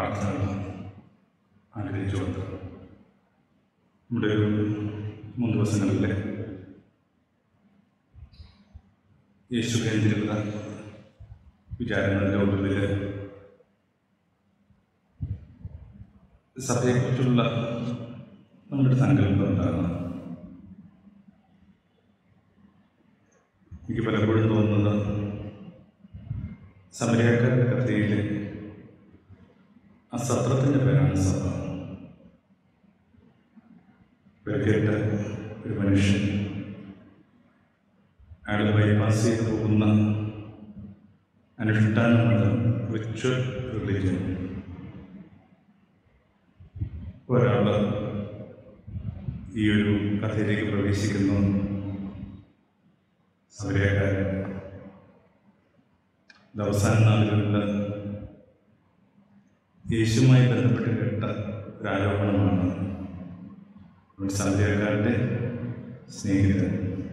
പ്രാർത്ഥനകൾ ആഗ്രഹിച്ചുകൊണ്ട് നമ്മുടെ ഒരു മൂന്ന് ദിവസങ്ങളിലെ യേശു കേന്ദ്രീകൃത വിചാരങ്ങളുടെ ഉള്ളിൽ സഭയെക്കുറിച്ചുള്ള നമ്മുടെ സങ്കല്പം എന്താണ് എനിക്ക് പലപ്പോഴും തോന്നുന്നത് സമരക്കാരുടെ കഥയിൽ ആ സത്രത്തിൻ്റെ പേരാണ് സഭ പരിക്കേറ്റ ഒരു മനുഷ്യൻ അയാൾ ബൈപ്പാസ് ചെയ്ത് പോകുന്ന അനുഷ്ഠാനമാണ് റിച്വൽ റിലിജൻ ഒരാൾ ഈ ഒരു കഥയിലേക്ക് പ്രവേശിക്കുന്നു സമരക്കാരൻ ഇത് അവസാന നാളുകളിൽ യേശുവുമായി ബന്ധപ്പെട്ട് കേട്ട ഒരു ആരോപണമാണ് ഒരു സന്ധ്യക്കാരൻ്റെ സ്നേഹിതൻ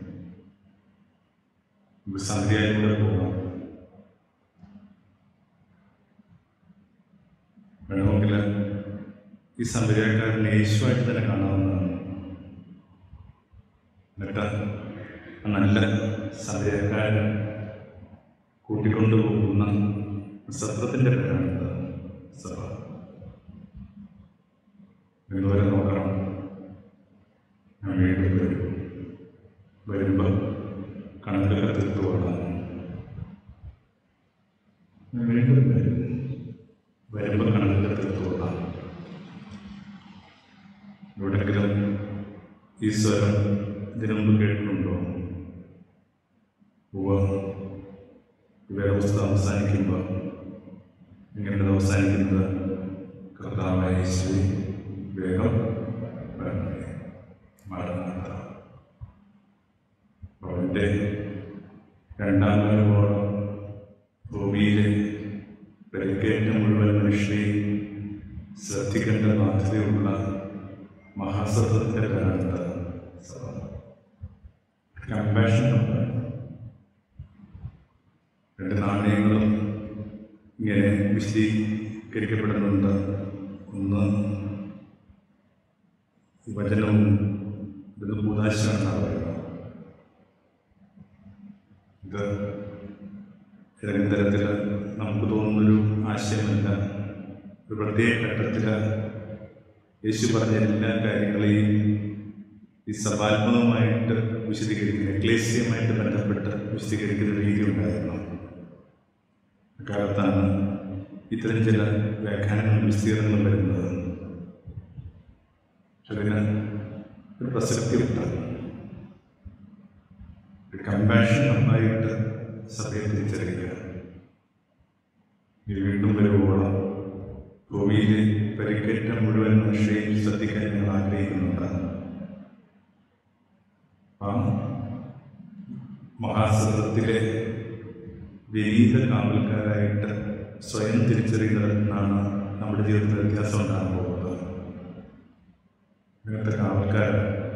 നമുക്ക് സന്ധ്യയിലൂടെ പോകാം വേണമെങ്കിൽ ഈ സന്ധ്യക്കാരൻ യേശുവായിട്ട് തന്നെ കാണാവുന്നതാണ് എന്നിട്ട് ആ നല്ല സന്ധ്യക്കാരൻ കൂട്ടിക്കൊണ്ടുപോകുന്ന സത്രത്തിൻ്റെ പേരാണ് സഭ ഇതുവരെ നോക്കണം ഞാൻ വീണ്ടും വരും വരുമ്പോൾ കണക്കൊക്കെ തീർത്തു കൊള്ളാം ഞാൻ വീണ്ടും വരും വരുമ്പോൾ കണക്കൊക്കെ തീർത്തു കൊള്ളാം എവിടെയെങ്കിലും ഈ സ്വരം ഇതിനു മുമ്പ് കേട്ടിട്ടുണ്ടോ ഉവ്വ വേദപുസ്തകം അവസാനിക്കുമ്പോൾ ഇങ്ങനെ അവസാനിക്കുന്നത് കർത്താവായ യേശുവേ വേഗം വരണമേ മരണത്ത അവൻ്റെ രണ്ടാം വരവോളം ഭൂമിയിലെ പരിക്കേറ്റ മുഴുവൻ മനുഷ്യരെയും ശ്രദ്ധിക്കേണ്ട ബാധ്യതയുള്ള മഹാസത്വത്തിൻ്റെ പേരാണ് സഭ കമ്പാഷൻ ഉണ്ട് രണ്ട് നാണയങ്ങളും ഇങ്ങനെ വിശദീകരിക്കപ്പെടുന്നുണ്ട് ഒന്ന് വചനവും ഇത് ഭൂതാശാണ് പറയുന്നത് ഇത് ഏതെങ്കിലും തരത്തിൽ നമുക്ക് തോന്നുന്നൊരു ആശയമല്ല ഒരു പ്രത്യേക ഘട്ടത്തിൽ യേശു പറഞ്ഞ എല്ലാ കാര്യങ്ങളെയും ഈ സഭാത്മകമായിട്ട് വിശദീകരിക്കുന്ന എക്ലേസ്യമായിട്ട് ബന്ധപ്പെട്ട് വിശദീകരിക്കുന്ന രീതി ഉണ്ടായിരുന്നു കാലത്താണ് ഇത്തരം ചില വ്യാഖ്യാനങ്ങളും വിസ്തീർണങ്ങളും വരുന്നത് പക്ഷെ അതിന് ഒരു പ്രസക്തിയുണ്ട് ഒരു കമ്പാഷൻ നന്നായിട്ട് സഭയെ തിരിച്ചറിയുക ഇത് വീണ്ടും വരുവോളം ഭൂമിയിലെ പരിക്കേറ്റ മുഴുവൻ മനുഷ്യരെയും ശ്രദ്ധിക്കാൻ ഞങ്ങൾ ആഗ്രഹിക്കുന്നുണ്ട് ആ മഹാസത്രത്തിലെ വിനീത കാവൽക്കാരായിട്ട് സ്വയം തിരിച്ചറിയുന്നതിനാണ് നമ്മുടെ ജീവിതത്തിൽ വ്യത്യാസം ഉണ്ടാകാൻ പോകുന്നത് ഇങ്ങനത്തെ കാവൽക്കാർ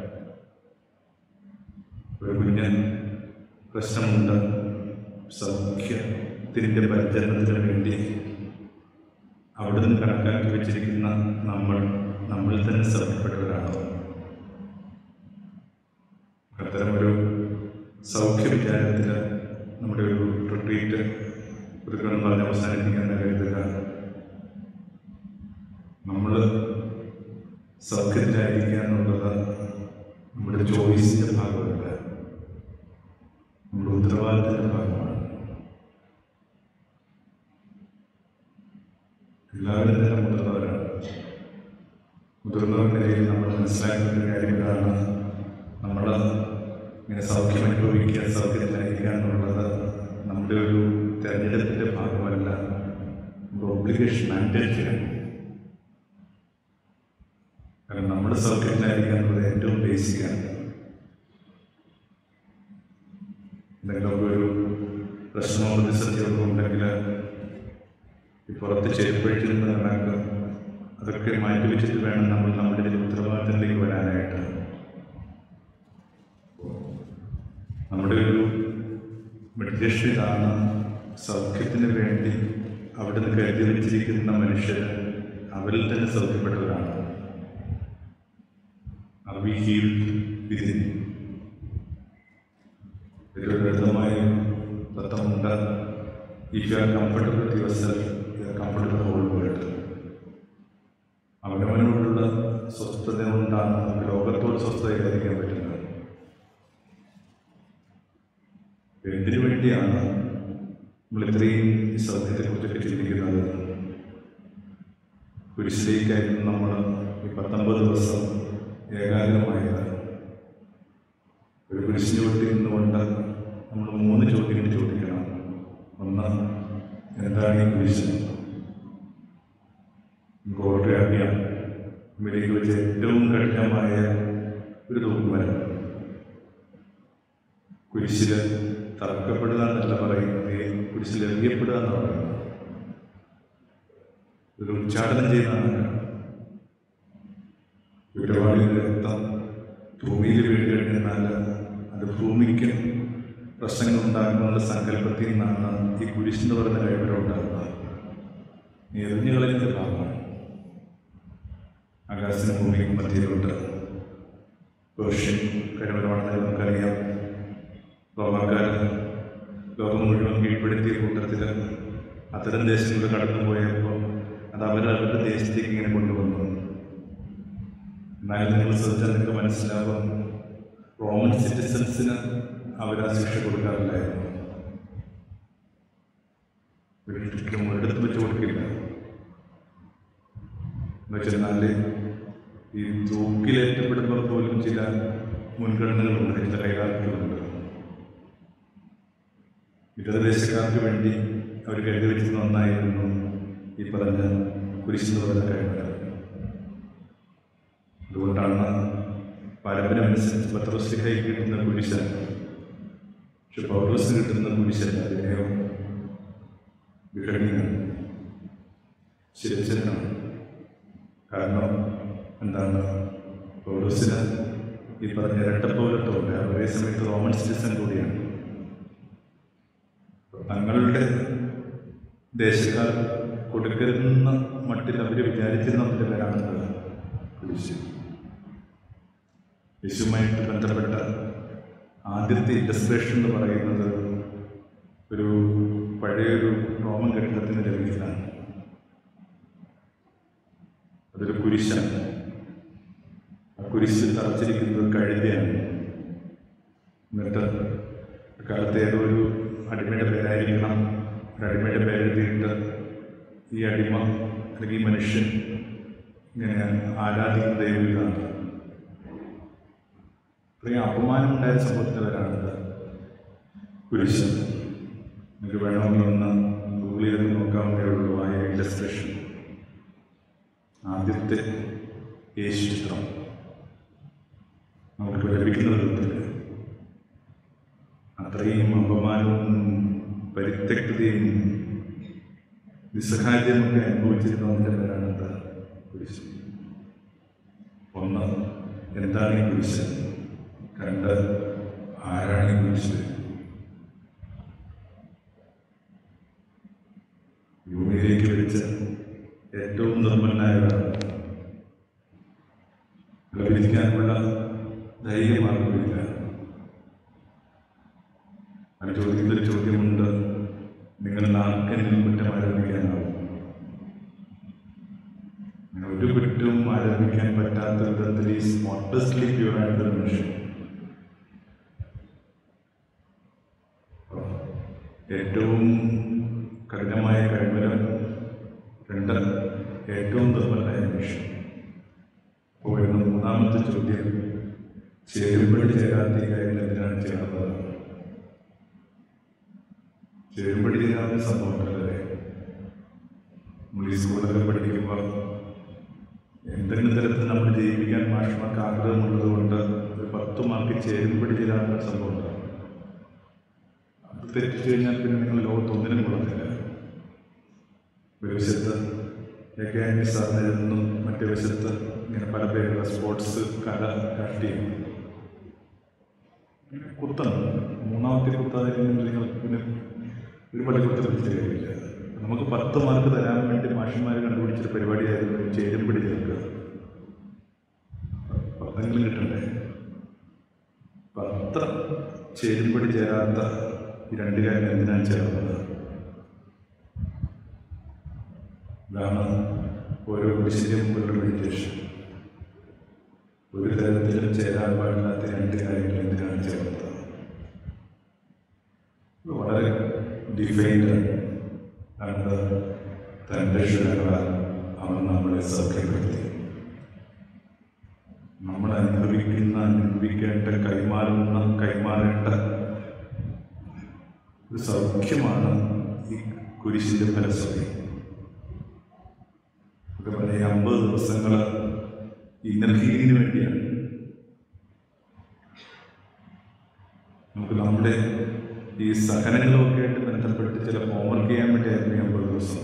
ഒരു കുഞ്ഞൻ പ്രശ്നമുണ്ട് സൗഖ്യത്തിൻ്റെ പരിചരണത്തിന് വേണ്ടി അവിടെ നിന്ന് കണക്കാക്കി വെച്ചിരിക്കുന്ന നമ്മൾ നമ്മളിൽ തന്നെ ശ്രദ്ധപ്പെട്ടവരാണ് അത്തരമൊരു സൗഖ്യ വിചാരത്തിൽ നമ്മുടെ ഒരു റിട്രീറ്റ് ഒരുക്കണം പറഞ്ഞ് അവസാനിപ്പിക്കാൻ കരുതുക നമ്മൾ സൗഖ്യത്തിലായിരിക്കുക എന്നുള്ളത് നമ്മുടെ ചോയ്സിൻ്റെ ഭാഗമല്ല നമ്മുടെ ഉത്തരവാദിത്തത്തിൻ്റെ ഭാഗമാണ് എല്ലാവരും തന്നെ മുതിർന്നവരാണ് മുതിർന്നവരുടെ നിലയിൽ നമ്മൾ മനസ്സിലാക്കുന്ന ഒരു കാര്യം ഇതാണ് നമ്മൾ ഇങ്ങനെ സൗഖ്യം അനുഭവിക്കുക സൗഖ്യത്തിലായിരിക്കുക എന്നുള്ളത് നമ്മുടെ ഒരു തെരഞ്ഞെടുപ്പിൻ്റെ ഭാഗമല്ല നമ്മുടെ ഒബ്ലിഗേഷൻ മാൻഡേറ്റ് ചെയ്യണം കാരണം നമ്മുടെ സൗഖ്യത്തിലായിരിക്കുക എന്നുള്ളത് ഏറ്റവും ബേസിക്കാണ് എന്തെങ്കിലുമൊക്കെ ഒരു പ്രശ്നമോ പ്രതിസന്ധിയൊക്കെ ഉണ്ടെങ്കിൽ ഈ പുറത്ത് ചെരുപ്പഴിച്ചിരുന്ന കണക്ക് അതൊക്കെ മാറ്റി വെച്ചിട്ട് വേണം നമ്മൾ നമ്മുടെ ഒരു ഉത്തരവാദിത്തത്തിലേക്ക് വരാനായിട്ട് നമ്മുടെ ഒരു മെഡിറ്റേഷൻ ഇതാണ് സൗഖ്യത്തിന് വേണ്ടി അവിടുന്ന് കരുതി വെച്ചിരിക്കുന്ന മനുഷ്യർ അവരിൽ തന്നെ സൗഖ്യപ്പെട്ടവരാണ് Are we healed within? ഒരു ലളിതമായ തത്വമുണ്ട് if you are comfortable with yourself you are comfortable whole world അവനവനോടുള്ള സ്വസ്ഥത കൊണ്ടാണ് നമുക്ക് ലോകത്തോട് സ്വസ്ഥത കൈവരിക്കാൻ പറ്റുന്നത് എന്തിനു വേണ്ടിയാണ് നമ്മൾ ഇത്രയും ഈ സൗഖ്യത്തെക്കുറിച്ചൊക്കെ ചിന്തിക്കുന്നത് കുരിശിലേക്കായിരുന്നു നമ്മൾ ഈ പത്തൊമ്പത് ദിവസം ഏകാഗ്രമായത് ഒരു കുരിശിൻ്റെ വീട്ടിൽ നിന്നുകൊണ്ട് നമ്മൾ മൂന്ന് ചോദ്യങ്ങൾ ചോദിക്കണം ഒന്ന് എന്താണ് ഈ കുരിശ് ഗോഡ് അറിയാം അമേരിക്ക വെച്ച് ഏറ്റവും കഠിനമായ ഒരു തൂക്കുമരം കുരിശിൽ തറക്കപ്പെടുക എന്നല്ല പറയുന്നത് കുരിശിൽ എറിയപ്പെടുക എന്ന് പറയുന്നത് ഒരു ഉച്ചാടനം ചെയ്യുന്നതാണ് ഒരുപാട് രക്തം ഭൂമിയിൽ വീണ് കഴിഞ്ഞാൽ അത് ഭൂമിക്ക് പ്രശ്നങ്ങൾ ഉണ്ടാകുന്നുള്ള സങ്കല്പത്തിൽ നിന്നാണ് ഈ കുരിശെന്ന് പറയുന്ന കഴിവിടം ഉണ്ടാകുന്നത് എറിഞ്ഞു കളയുന്ന ഭാഗമാണ് ആകാശത്തിന് ഭൂമിക്ക് മധ്യയിലുണ്ട് പേർഷ്യൻ കഴിവരമാണെന്ന് നമുക്കറിയാം റോമാക്കാർ ലോകം മുഴുവൻ കീഴ്പ്പെടുത്തിയ കൂട്ടത്തിൽ അത്തരം ദേശങ്ങളിൽ കടന്നു പോയപ്പോൾ അത് അവർ അവരുടെ ദേശത്തേക്ക് ഇങ്ങനെ കൊണ്ടുവന്നു എന്നാൽ നിങ്ങൾ ശ്രദ്ധിച്ചാൽ നിങ്ങൾക്ക് മനസ്സിലാവും റോമൻ സിറ്റിസൺസിന് അവർ ആ ശിക്ഷ കൊടുക്കാറില്ലായിരുന്നു ഒരിടത്തും ഒരിടത്ത് വെച്ച് കൊടുക്കില്ല എന്നുവെച്ചെന്നാൽ ഈ തൂക്കിലേറ്റപ്പെടുമ്പോൾ പോലും ചില മുൻഗണനകളുണ്ട് ചില കൈകാലങ്ങളുണ്ട് ഇടതുദേശക്കാർക്ക് വേണ്ടി അവർ കരുതി വെച്ചത് നന്നായിരുന്നു ഈ പറഞ്ഞ കുരിശെന്ന് പറഞ്ഞ കഴിവ് അതുകൊണ്ടാണ് പാരമ്പര്യമനുസരിച്ച് പത്രസ്ലിഹൈ കിട്ടുന്ന കുരിശ പക്ഷെ പൗലോസ് കിട്ടുന്ന കുരിശല്ല അതിനെയോ വിഘടനയാണ് ശിരചനാണ് കാരണം എന്താണ് പൗലോസിന് ഈ പറഞ്ഞ ഇരട്ടപ്പൗരത്വമുണ്ട് ഒരേ സമയത്ത് റോമൻ സിറ്റിസൺ കൂടിയാണ് തങ്ങളുടെ ദേശക്കാർ കൊടുക്കരുന്ന മട്ടിൽ അവർ വിചാരിച്ചിരുന്നതിൻ്റെ പേരാണെന്നത് കുരിശ് യേശുവുമായിട്ട് ബന്ധപ്പെട്ട ആദ്യത്തെ ഇല്ലസ്ട്രേഷൻ എന്ന് പറയുന്നത് ഒരു പഴയൊരു റോമൻ കെട്ടിടത്തിൻ്റെ ലഭിക്കുന്നതാണ് അതൊരു കുരിശാണ് ആ കുരിശ് തറച്ചിരിക്കുന്നത് കഴുതയാണ് എന്നിട്ട് കാലത്ത് ഏതോ ഒരു അടിമയുടെ പേരായിരിക്കണം ഒരു അടിമയുടെ പേരെഴുതിയിട്ട് ഈ അടിമ അല്ലെങ്കിൽ ഈ മനുഷ്യൻ ഇങ്ങനെ ആരാധിക്കുന്ന ദൈവമാണ് ഇത്രയും അപമാനം ഉണ്ടായ സംഭവത്തിൽ വരാണത് കുരിശ് നിങ്ങൾക്ക് വേണമെങ്കിൽ ഒന്ന് ഗൂഗിൾ ചെയ്ത് നോക്കാവുന്നേ ഉള്ളൂ ആ ഇല്ലസ്ട്രേഷൻ ആദ്യത്തെ യേശു ചിത്രം നമുക്ക് ലഭിക്കുന്ന വിധത്തിൽ അത്രയും അപമാനവും പരിത്യക്തതയും നിസ്സഹായതയുമൊക്കെ അനുഭവിച്ചിരുന്നതിൻ്റെ പേരാണ് കുരിശ് ഒന്ന് എന്താണ് ഈ കുരിശ് രണ്ട് ആരാണ് ഈ കുരിശ് ഭൂമിയിലേക്ക് വിളിച്ച് ഏറ്റവും നിർമ്മലനായ ഒരാൾ വിളിക്കാനുള്ള ധൈര്യമാർഗമില്ല ആ ചോദ്യത്തിൽ ചോദ്യമുണ്ട് നിങ്ങൾ ആർക്കെങ്കിലും കുറ്റം ആരംഭിക്കാനാവും അങ്ങനെ ഒരു കുറ്റവും ആരംഭിക്കാൻ പറ്റാത്ത വിധത്തിൽ ഈ സ്പോട്ടസ്ലി പ്യൂറായിട്ടുള്ള മനുഷ്യൻ ഏറ്റവും കഠിനമായ കഴിവരം രണ്ട് ഏറ്റവും ദുർബലമായ മനുഷ്യൻ അപ്പോൾ വരുന്ന മൂന്നാമത്തെ ചോദ്യം ചേരുമ്പോൾ ചേരാത്ത ഈ കാര്യങ്ങൾ എന്തിനാണ് ചേർന്നത് ചേരുമ്പടി ചെയ്യാവുന്ന സംഭവങ്ങളല്ലേ നമ്മൾ ഈ സ്കൂളിലൊക്കെ പഠിക്കുമ്പോൾ എന്തെങ്കിലും തരത്തിൽ നമ്മൾ ജയിപ്പിക്കാൻ മാഷ്മാർക്ക് ആഗ്രഹമുള്ളത് കൊണ്ട് ഒരു പത്ത് മാർക്ക് ചേരുമ്പടി ചെയ്യാവുന്ന സംഭവം ഉണ്ടാകും അത് തെറ്റിച്ചു കഴിഞ്ഞാൽ പിന്നെ നിങ്ങൾ ലോകത്ത് ഒന്നിനും കൊള്ളത്തില്ല ഒരു വശത്ത് എക്കാഡമി സാറിനെന്നും മറ്റേ വശത്ത് ഇങ്ങനെ പല പേരുള്ള സ്പോർട്സ് കല രാഷ്ട്രീയം ഇങ്ങനെ കുത്തണം മൂന്നാമത്തെ കുത്താതെ നിങ്ങൾ പിന്നെ ഒരു പള്ളിക്കൂടത്തിൽ വിളിച്ച കാര്യമില്ല നമുക്ക് പത്ത് മാർക്ക് തരാൻ വേണ്ടി മാഷന്മാർ കണ്ടുപിടിച്ചൊരു പരിപാടിയായിരുന്നു ചേരുംപിടി ചേർക്കുക പത്തെങ്കിലും കിട്ടണ്ടേ പത്ര ചേരുംപടി ചേരാത്ത ഈ രണ്ട് കാര്യം എന്തിനാണ് ചേർന്നത് ഇതാണ് ഓരോ കുരിശിൻ്റെ മുമ്പുള്ള മെഡിറ്റേഷൻ ഒരു തരത്തിലും ചേരാൻ പാടില്ലാത്ത രണ്ട് കാര്യങ്ങൾ എന്തിനാണ് ചേർന്നത് ഇത് വളരെ ഡിഫൈൻഡ് ആണ് തൻ്റെ ക്ഷണങ്ങളാൽ അവൻ നമ്മളെ സൗഖ്യപ്പെടുത്തി നമ്മൾ അനുഭവിക്കുന്ന അനുഭവിക്കേണ്ട കൈമാറുന്ന കൈമാറേണ്ട ഒരു സൗഖ്യമാണ് ഈ കുരിശിന്റെ ഫലശ്രുതി ഒക്കെ പറഞ്ഞ അമ്പത് ദിവസങ്ങൾ ഇന്നർ ഹീലിങ്ങിന് വേണ്ടിയാണ് നമുക്ക് നമ്മുടെ ഈ സഹനങ്ങളൊക്കെ ആയിട്ട് ബന്ധപ്പെട്ട് ചില ഹോംവർക്ക് ചെയ്യാൻ വേണ്ടിയായിരുന്നു ഈ അമ്പത് ദിവസം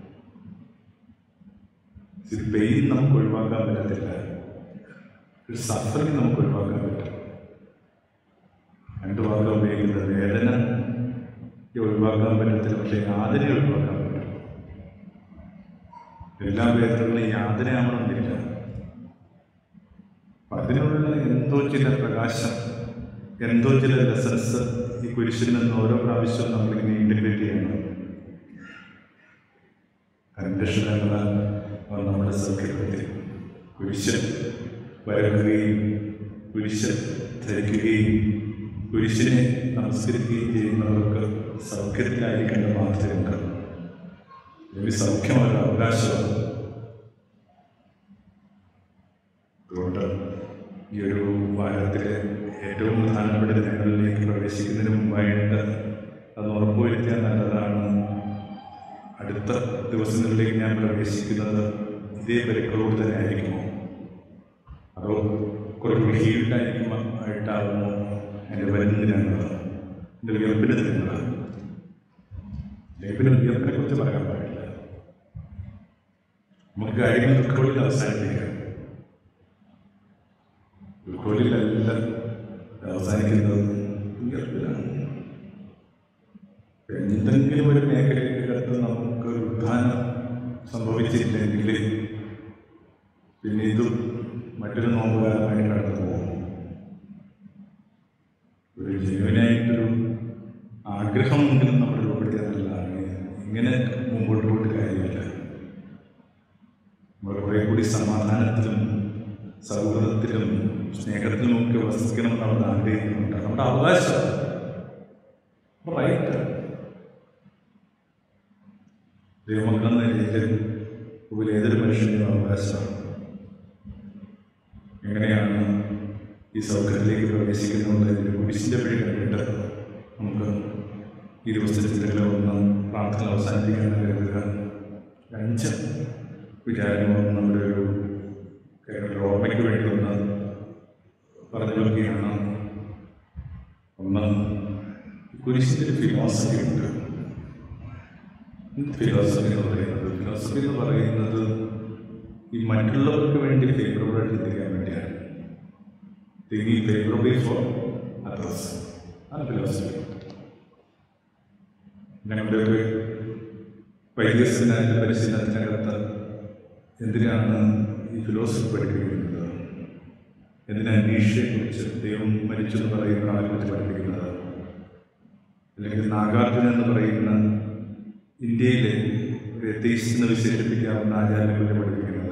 ഇത് പെയിൻ നമുക്ക് ഒഴിവാക്കാൻ പറ്റത്തില്ല ഒരു സഫറിങ് നമുക്ക് ഒഴിവാക്കാൻ പറ്റും രണ്ട് വാക്കുകൾ ഉപയോഗിക്കുന്നത് വേദന ഒഴിവാക്കാൻ പറ്റത്തില്ല പക്ഷേ യാതന ഒഴിവാക്കാൻ പറ്റും എല്ലാ വേദനകളും യാതനയാവണമെന്നില്ല അപ്പൊ അതിനുള്ള എന്തോ ചില പ്രകാശം എന്തോ ചില ലെസൺസ് ഈ കുരിശിൽ നിന്ന് ഓരോ പ്രാവശ്യവും നമ്മളിങ്ങനെ ഇൻറ്റിഗ്രേറ്റ് ചെയ്യണം കണ്ടക്ഷണങ്ങളാൽ അവർ നമ്മളെ സൗഖ്യപ്പെടുത്തി കുരിശ് വരക്കുകയും കുരിശ് ധരിക്കുകയും കുരിശിനെ നമസ്കരിക്കുകയും ചെയ്യുന്നവർക്ക് സൗഖ്യത്തിലായിരിക്കേണ്ട മാത്രമുണ്ട് ഒരു സൗഖ്യമല്ല അവകാശമാണ് അതുകൊണ്ട് ഈ ഒരു വാരത്തിലെ ഏറ്റവും പ്രധാനപ്പെട്ട ദിനങ്ങളിലേക്ക് പ്രവേശിക്കുന്നതിന് മുമ്പായിട്ട് അത് ഉറപ്പുവരുത്തിയാൽ നല്ലതാണ് അടുത്ത ദിവസങ്ങളിലേക്ക് ഞാൻ പ്രവേശിക്കുന്നത് ഇതേ പരിക്കളോട് തന്നെ ആയിരിക്കുമോ അതോ കുറച്ചുകൂടി ഹീൽഡായിരിക്കുമോ ആയിട്ടാകുമോ എൻ്റെ വരുന്നതിനാണ് എൻ്റെ വിയർപ്പിന് തരുന്നത് ലൈഫിന് വിയർപ്പിനെ കുറിച്ച് പറയാൻ പാടില്ല നമുക്ക് കാര്യങ്ങൾ ദുഃഖങ്ങളിൽ അവസാനിപ്പിക്കാം ദുഃഖങ്ങളിലല്ല അവസാനിക്കുന്നത് വിയർപ്പിലാണ് എന്തെങ്കിലും ഒരു മേഖലയ്ക്കകത്ത് നമുക്ക് ഒരു ഉത്ഥാനം സംഭവിച്ചില്ലെങ്കിൽ പിന്നെ ഇതും മറ്റൊരു നോമ്പുകാരമായി കടന്നു പോകും ഒരു ജീവനായിട്ടൊരു ആഗ്രഹമെങ്കിലും നമ്മൾ രൂപപ്പെടുത്തിയ നല്ലതാണ് ഇങ്ങനെ മുമ്പോട്ട് പോയിട്ട് കാര്യമില്ല നമ്മൾ കുറേ കൂടി സമാധാനത്തിലും സൗഹൃദത്തിലും സ്നേഹത്തിലും ഒക്കെ വസിക്കണമെന്ന് അവർ ആഗ്രഹിക്കുന്നുണ്ട് നമ്മുടെ അവകാശം റൈറ്റ് ദൈവമക്കളെന്ന രീതിയിൽ ഒരു ഏതൊരു മനുഷ്യൻ്റെയും അവകാശമാണ് എങ്ങനെയാണ് ഈ സൗകര്യത്തിലേക്ക് പ്രവേശിക്കുന്നുള്ളതിൻ്റെ കുരിശിൻ്റെ വഴി കണ്ടിട്ട് നമുക്ക് ഈ ദിവസത്തെ ചിന്തകളെ ഒന്ന് പ്രാർത്ഥന അവസാനിപ്പിക്കാൻ കരുതുക അഞ്ച് വിചാരങ്ങൾ നമ്മുടെ ഒരു ഒരു ഓർമ്മയ്ക്ക് വേണ്ടി ഒന്ന് പറഞ്ഞു നോക്കുകയാണ് ഒന്ന് കുരിശിൻ്റെ ഒരു ഫിലോസഫി ഉണ്ട് ഫിലോസഫി എന്ന് പറയുന്നത് ഫിലോസഫി എന്ന് പറയുന്നത് ഈ മറ്റുള്ളവർക്ക് വേണ്ടി ഫേവറബിളായിട്ട് ചിന്തിക്കാൻ വേണ്ടിയാണ് തിങ്കിങ് ഫേവറബിൾ ഫോർ അതേഴ്സ് ആണ് ഫിലോസഫി ഞങ്ങളുടെ ഒരു വൈദ്യസനാന്റെ പരിശീലനത്തിനകത്ത് എന്തിനാണ് ഈ ഫിലോസഫി പഠിപ്പിക്കുന്നത് എന്തിനാണ് നീഷയെക്കുറിച്ച് ദൈവം മരിച്ചു എന്ന് പറയുന്ന ആളെക്കുറിച്ച് പഠിപ്പിക്കുന്നത് അല്ലെങ്കിൽ നാഗാർജുന എന്ന് പറയുന്ന ഇന്ത്യയിലെ ഒരു എത്തീസ്റ്റ് എന്ന് വിശേഷിപ്പിക്കാവുന്ന ആചാര്യങ്ങളെ പഠിപ്പിക്കുന്നത്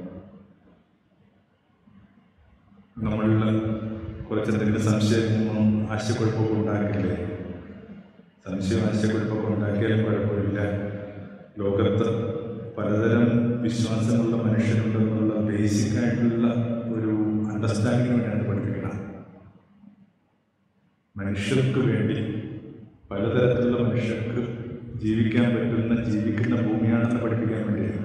നമ്മളിൽ കുറച്ചെന്തെങ്കിലും സംശയമോ ആശയക്കുഴപ്പമൊക്കെ ഉണ്ടാക്കില്ലേ സംശയം ആശയക്കുഴപ്പമൊക്കെ ഉണ്ടാക്കിയാലും കുഴപ്പമില്ല ലോകത്ത് പലതരം വിശ്വാസങ്ങളുള്ള മനുഷ്യരുണ്ടെന്നുള്ള ബേസിക് ആയിട്ടുള്ള ഒരു അണ്ടർസ്റ്റാൻഡിങ്ങിന് വേണ്ടിയാണ് പഠിപ്പിക്കുന്നത് മനുഷ്യർക്ക് വേണ്ടി പലതരത്തിലുള്ള മനുഷ്യർക്ക് ജീവിക്കാൻ പറ്റുന്ന ജീവിക്കുന്ന ഭൂമിയാണെന്ന് പഠിപ്പിക്കാൻ വേണ്ടിയാണ്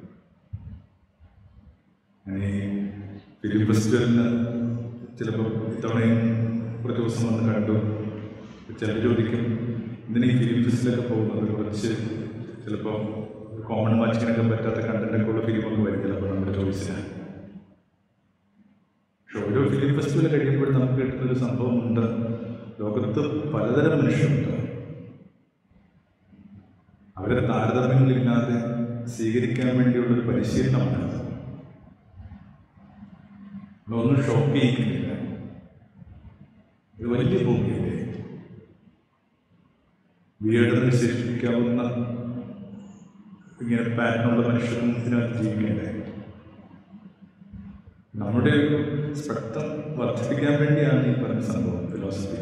ഞാൻ ഈ ഫിലിം ഫെസ്റ്റിവലിന് ചിലപ്പോൾ ഇത്തവണയും കുറച്ച് ദിവസം വന്ന് കണ്ടു ചിലർ ചോദിക്കും ഇതിന് ഈ ഫിലിം ഫെസ്റ്റിലൊക്കെ പോകുന്നത് കുറച്ച് ചിലപ്പോൾ കോമൺ വാച്ചിങ്ങിനൊക്കെ പറ്റാത്ത കണ്ടന്റൊക്കെ ഉള്ള ഫിലിമൊക്കെ വരും ചിലപ്പോൾ നമ്മുടെ ചോയ്സിന് പക്ഷെ ഓരോ ഫിലിം ഫെസ്റ്റിവൽ കഴിയുമ്പോൾ നമുക്ക് കിട്ടുന്നൊരു സംഭവമുണ്ട് ലോകത്ത് പലതരം മനുഷ്യരുണ്ട് അവർ അവരെ താരതമ്യങ്ങളില്ലാതെ സ്വീകരിക്കാൻ വേണ്ടിയുള്ള ഒരു പരിശീലനമാണ് ഒന്നും ഷോക്ക് ചെയ്യിക്കുന്നില്ല ഇത് വലിയ ഭൂമിയല്ലേ വീടെന്ന് വിശേഷിപ്പിക്കാവുന്ന ഇങ്ങനെ പാറ്റേണുള്ള മനുഷ്യരും ഇതിനകത്ത് ജീവിക്കണ്ടേ നമ്മുടെ ഒരു സ്പെക്ട്രം വർദ്ധിപ്പിക്കാൻ വേണ്ടിയാണ് ഈ പറഞ്ഞ സംഭവം ഫിലോസഫി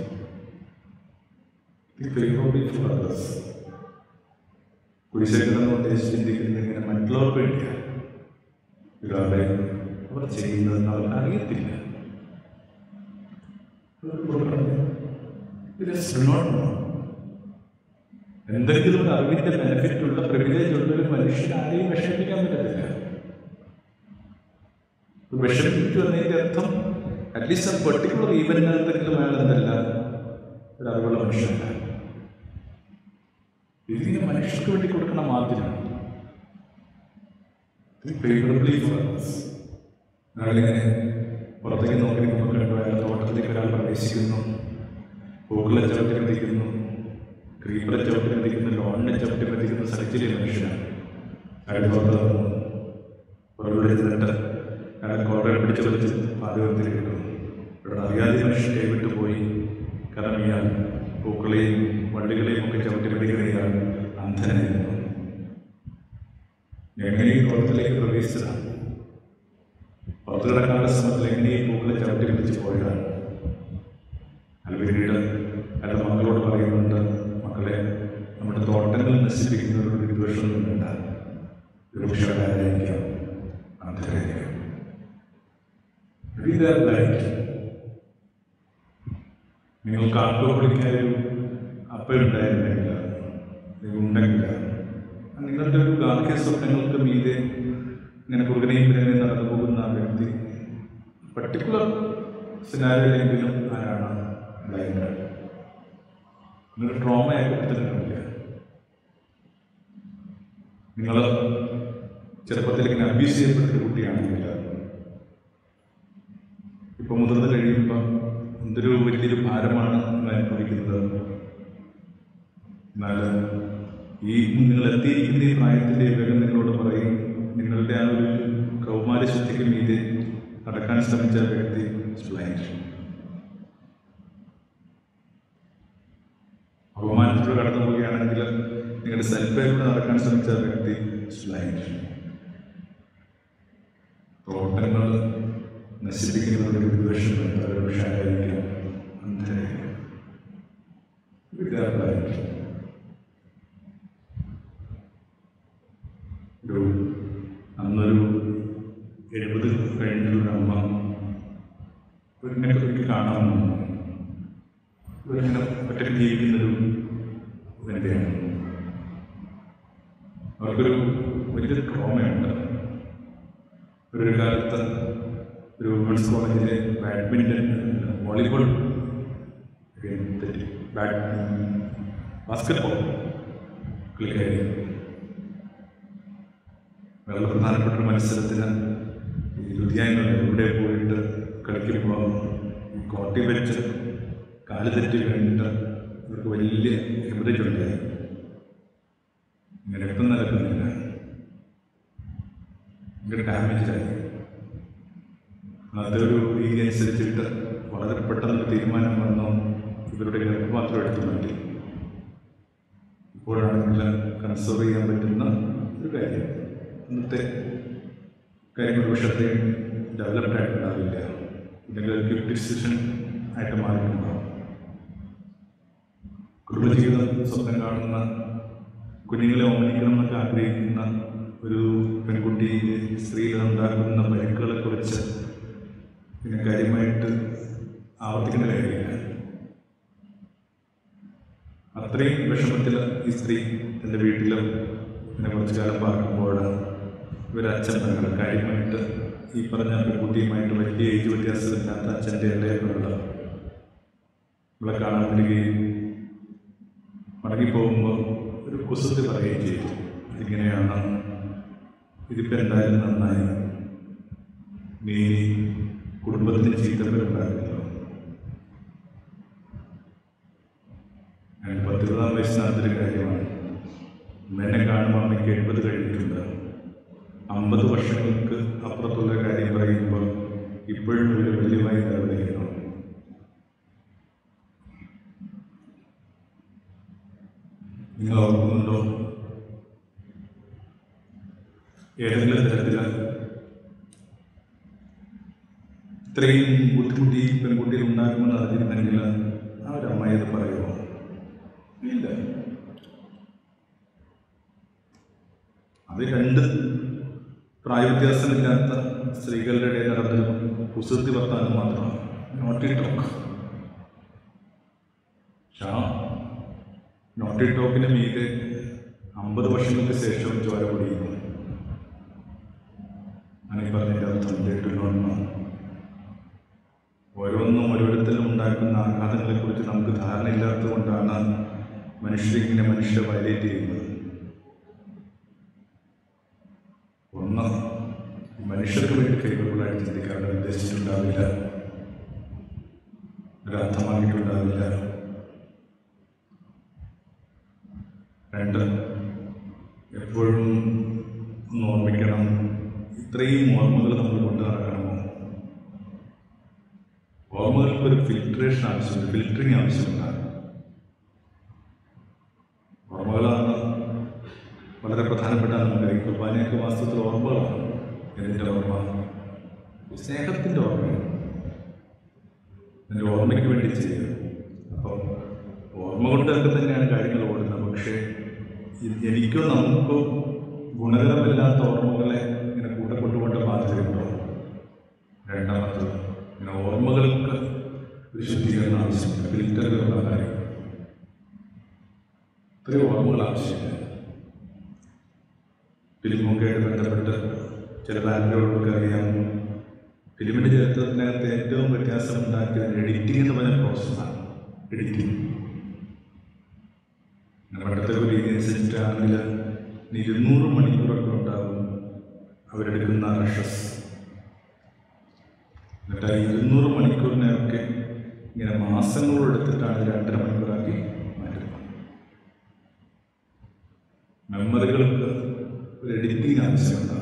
കുരിശേഖരം ഉദ്ദേശിച്ച് ചിന്തിക്കുന്നത് ഇങ്ങനെ മറ്റുള്ളവർക്ക് വേണ്ടിയാണ് ഒരാളെ അവർ ചെയ്യുന്നതെന്ന് അവർക്ക് അറിയത്തില്ല It is not known. എന്തെങ്കിലും ഒരു അറിവിന്റെ ബെനിഫിറ്റ് ഉള്ള പ്രിവിലേജ് ഉള്ള ഒരു മനുഷ്യൻ ആരെയും വിഷമിപ്പിക്കാൻ പറ്റത്തില്ല വിഷമിപ്പിച്ചു എന്നതിന്റെ അർത്ഥം അറ്റ്ലീസ്റ്റ് ആ പെർട്ടിക്കുലർ ഈവന്റിനകത്തെങ്കിലും അയാൾ എന്തല്ല ഒരു അറിവുള്ള മനുഷ്യനല്ല ഇതിങ്ങനെ മനുഷ്യർക്ക് വേണ്ടി കൊടുക്കുന്ന മാധ്യമം ഫേവറബിളി ഫോർ ഒരാളിങ്ങനെ പുറത്തേക്ക് നോക്കി നിൽക്കുമ്പോൾ കണ്ടു അയാൾ തോട്ടത്തിലേക്ക് ഒരാൾ പ്രവേശിക്കുന്നു പൂക്കളെ ചവിട്ടി മെതിക്കുന്നു ക്രീപ്പറെ ചവിട്ടി മെതിക്കുന്നു ലോണിനെ ചവിട്ടി മെതിക്കുന്ന സഹചര്യ മനുഷ്യനാണ് അയാൾ പുറത്ത് വന്നു പുറകിലൂടെ ചെന്നിട്ട് അയാൾ കോളറെ പിടിച്ച് വലിച്ച് പാതകത്തിൽ കിട്ടുന്നു ഇവിടെ അറിയാതെ മനുഷ്യൻ കൈവിട്ടു പോയി കാരണം ഇയാൾ പൂക്കളെയും വള്ളികളെയും ഒക്കെ ചവിട്ടി മെതിക്കുന്ന ഇയാൾ അന്ധനായിരുന്നു എങ്ങനെ ഈ കുളത്തിലേക്ക് പ്രവേശിച്ചതാണ് പുറത്തു കിടക്കാനുള്ള ശ്രമത്തിൽ എങ്ങനെ ഈ പൂക്കളെ ചവിട്ടി പിടിച്ച് പോയതാണ് അത് പിന്നീട് അയാളുടെ മക്കളോട് പറയുന്നുണ്ട് മക്കളെ നമ്മുടെ തോട്ടങ്ങൾ നശിപ്പിക്കുന്നവരോട് വിദ്വേഷമൊന്നും വേണ്ട വൃക്ഷകാരായിരിക്കാം അന്ധരായിരിക്കാം Read their light. നിങ്ങൾക്ക് ആൽക്കോഹോളിക്കാരും അപ്പഴുണ്ടായിരുന്നില്ല ഉണ്ടെങ്കിൽ നിങ്ങളുടെ ഒരു ഗാർഹിക സ്വപ്നങ്ങൾക്ക് മീതെ ഇങ്ങനെ കുറുകനെയും പിറകെയും നടന്നു പോകുന്ന ആ വ്യക്തി പർട്ടിക്കുലർ സിനാരിയിലെങ്കിലും ആരാണ് ബ്ലൈൻഡ് നിങ്ങൾ ട്രോമ ഏകപ്പെടുത്തുന്നില്ല നിങ്ങൾ ചെറുപ്പത്തിൽ ഇങ്ങനെ അബ്യൂസ് ചെയ്യപ്പെട്ട ഒരു കുട്ടിയാണെങ്കിൽ ഇപ്പൊ മുതിർന്ന് കഴിയുമ്പോൾ എന്തൊരു വലിയൊരു ഭാരമാണ് നിങ്ങൾ അനുഭവിക്കുന്നത് എന്നാൽ ഈ നിങ്ങൾ എത്തിയിരിക്കുന്ന ഈ പ്രായത്തിൻ്റെ വേഗം നിങ്ങളോട് പറയും നിങ്ങളുടെ ആ ഒരു കൗമാര ശുദ്ധിക്ക് മീതെ നടക്കാൻ ശ്രമിച്ച വ്യക്തി ബ്ലൈൻഡ് അപമാനത്തിലൂടെ കടന്നു പോവുകയാണെങ്കിൽ നിങ്ങളുടെ സെൽഫിലൂടെ നടക്കാൻ ശ്രമിച്ച വ്യക്തി ബ്ലൈൻഡ് തോട്ടങ്ങൾ നശിപ്പിക്കുന്നവരുടെ വിദ്വേഷമുണ്ട് അവർ വിഷാരായിരിക്കാം അന്ധരായിരിക്കാം വിദ്യാർത്ഥികളായിരിക്കും ഒരു അന്നൊരു എഴുപത് കഴിഞ്ഞൊരു അമ്മ ഒരിങ്ങനെ എനിക്ക് കാണാമെന്ന് ഒരിങ്ങനെ ഒറ്റയ്ക്ക് ജീവിക്കുന്നൊരു വനിതയാണ് അവർക്കൊരു വലിയൊരു ട്രോമയുണ്ട് ഒരു കാലത്ത് ഒരു വുമൻസ് കോളേജിലെ ബാഡ്മിൻ്റൺ വോളിബോൾ തെറ്റി ബാഡ് ബാസ്കറ്റ്ബോൾ കളിക്കാരി വളരെ പ്രധാനപ്പെട്ട ഒരു മത്സരത്തിന് ഈ ലുധിയാനകൾ എവിടെ പോയിട്ട് കളിക്കുമ്പോൾ ഈ കോട്ടി വെച്ച് കാല് തെറ്റി വീണിട്ട് ഇവർക്ക് വലിയ ഹെമറേജ് ഉണ്ടായി ഇങ്ങനെ രക്തം നടക്കുന്നില്ല ഭയങ്കര ഡാമേജായി അതൊരു രീതി അനുസരിച്ചിട്ട് വളരെ പെട്ടെന്ന് തീരുമാനം വന്നു ഇവരുടെ ഗർഭപാത്രം എടുത്തു മാറ്റി ഇപ്പോഴാണെങ്കിൽ കൺസേർവ് ചെയ്യാൻ പറ്റുന്ന ഒരു കാര്യം ഇന്നത്തെ കാര്യങ്ങൾ പക്ഷേ ഡെവലപ്ഡ് ആയിട്ടുണ്ടാവില്ല ഇല്ലെങ്കിൽ ഒരു ക്വിക്ക് ഡിസിഷൻ ആയിട്ട് മാറിയിട്ടുണ്ടാവും കുടുംബജീവിതം സ്വപ്നം കാണുന്ന കുഞ്ഞുങ്ങളെ ഓമനിക്കണം എന്നൊക്കെ ആഗ്രഹിക്കുന്ന ഒരു പെൺകുട്ടി സ്ത്രീകൾ ഉണ്ടാക്കുന്ന പരിക്കുകളെ കുറിച്ച് പിന്നെ കാര്യമായിട്ട് ആവർത്തിക്കേണ്ട കാര്യമില്ല അത്രയും വിഷമത്തിൽ ഈ സ്ത്രീ തൻ്റെ വീട്ടിലും പിന്നെ കുറച്ച് കാലം പാർക്കുമ്പോൾ ഇവരച്ഛൻ പെങ്ങൾ കാര്യമായിട്ട് ഈ പറഞ്ഞ പെൺകുട്ടിയുമായിട്ട് വലിയ ഏജ് വ്യത്യാസമില്ലാത്ത അച്ഛൻ്റെ ഇടയിലുള്ള ഇവിടെ കാണാൻ വരികയും മടങ്ങിപ്പോകുമ്പോൾ ഒരു കുസൃതി പറയുകയും ചെയ്തു ഇങ്ങനെയാണ് ഇതിപ്പോൾ എന്തായാലും നന്നായി നീ കുടുംബത്തിന് ചീത്തപ്പേരുണ്ടാകുമല്ലോ ഞാൻ പത്തിരുപതാം വയസ്സിനകത്തൊരു കാര്യമാണ് എന്നെ കാണുമ്പോൾ അമ്മയ്ക്ക് എൺപത് കഴിഞ്ഞിട്ടുണ്ട് അമ്പത് വർഷങ്ങൾക്ക് അപ്പുറത്തുള്ള കാര്യം പറയുമ്പോൾ ഇപ്പോഴും ഒരു വലിയമായി നിലവിളിക്കുന്നു നിങ്ങൾ ഓർക്കുന്നുണ്ടോ ഏതെങ്കിലും തരത്തിൽ ഇത്രയും ബുദ്ധിമുട്ടി പെൺകുട്ടികൾ ഉണ്ടാകുമെന്ന് അറിഞ്ഞിരുന്നെങ്കിൽ ആ ഒരു അമ്മ ഇത് പറയുമോ ഇല്ല അത് രണ്ട് പ്രായവ്യത്യാസമില്ലാത്ത സ്ത്രീകളുടെ ഇടയിൽ നടന്ന കുസൃതി വർത്താനം മാത്രമാണ് നോട്ടി ടോക്ക് ഷാ നോട്ടി ടോക്കിന് മീതെ അമ്പത് വർഷങ്ങൾക്ക് ശേഷം ചോര പൊടിയുന്നു അങ്ങനെ പറഞ്ഞതിൻ്റെ അർത്ഥം കേട്ടിട്ടുണ്ടോ ഓരോന്നും ഓരോരുത്തരും ഉണ്ടാക്കുന്ന ആഘാതങ്ങളെക്കുറിച്ച് നമുക്ക് ധാരണയില്ലാത്തത് കൊണ്ടാണ് മനുഷ്യരിങ്ങനെ മനുഷ്യരെ വയലേറ്റ് ചെയ്യുന്നത് ഒന്ന് മനുഷ്യർക്ക് വേണ്ടി കൈകൊള്ളായിട്ട് ചിന്തിക്കാൻ അവർ ഉദ്ദേശിച്ചിട്ടുണ്ടാവില്ല ഒരർത്ഥമാക്കിയിട്ടുണ്ടാവില്ല രണ്ട് എപ്പോഴും ഒന്ന് ഓർമ്മിക്കണം ഇത്രയും ഓർമ്മകൾ നമ്മൾ കൊണ്ടു നടക്കണമോ ഓർമ്മകൾക്ക് ഒരു ഫിൽട്രേഷൻ ആവശ്യമുണ്ട് ഫിൽറ്ററിങ് ആവശ്യമുണ്ട് ഓർമ്മകളാണ് വളരെ പ്രധാനപ്പെട്ട നമ്മുടെ ഈ കുർബാനയൊക്കെ വാസ്തവത്തിൽ ഓർമ്മകളാണ് ഇതിൻ്റെ ഓർമ്മ സ്നേഹത്തിൻ്റെ ഓർമ്മയാണ് എൻ്റെ ഓർമ്മയ്ക്ക് വേണ്ടി ചെയ്യുക അപ്പം ഓർമ്മ കൊണ്ടൊക്കെ തന്നെയാണ് കാര്യങ്ങൾ ഓടുന്നത് പക്ഷേ ഇത് എനിക്കോ നമുക്കോ ഗുണകരമില്ലാത്ത ഓർമ്മകളെ ഇങ്ങനെ കൂടെ കൊണ്ടുപോകേണ്ട ബാധ്യതയുണ്ടോ രണ്ടാമത് ഇങ്ങനെ ഓർമ്മകൾക്ക് ഒരു ശുദ്ധീകരണം ആവശ്യമില്ല ഫിൽറ്ററുകളുള്ള കാര്യം ഇത്രയും ഓർമ്മകൾ ആവശ്യമില്ല ഫിലിമൊക്കെ ആയിട്ട് ബന്ധപ്പെട്ട് ചില ബാൻഡുകളൊക്കെ അറിയാം ഫിലിമിൻ്റെ ചരിത്രത്തിനകത്ത് ഏറ്റവും വ്യത്യാസം ഉണ്ടാക്കിയത് എഡിറ്റിംഗ് എന്ന് പറഞ്ഞ പ്രോസസ്സാണ് എഡിറ്റിംഗ് പണ്ടത്തെ ഒരു രീതി അനുസരിച്ചിട്ടാണെങ്കിൽ ഇരുന്നൂറ് മണിക്കൂറൊക്കെ ഉണ്ടാകും അവരെടുക്കുന്ന റഷസ് എന്നിട്ട് ആ ഇരുന്നൂറ് മണിക്കൂറിനെയൊക്കെ ഇങ്ങനെ മാസങ്ങളോടെടുത്തിട്ടാണ് രണ്ടര മണിക്കൂറാക്കി മാറ്റുന്നത് മെമ്മറികൾക്ക് ഒരു എഡിറ്റിംഗ് ആവശ്യമുണ്ടാകും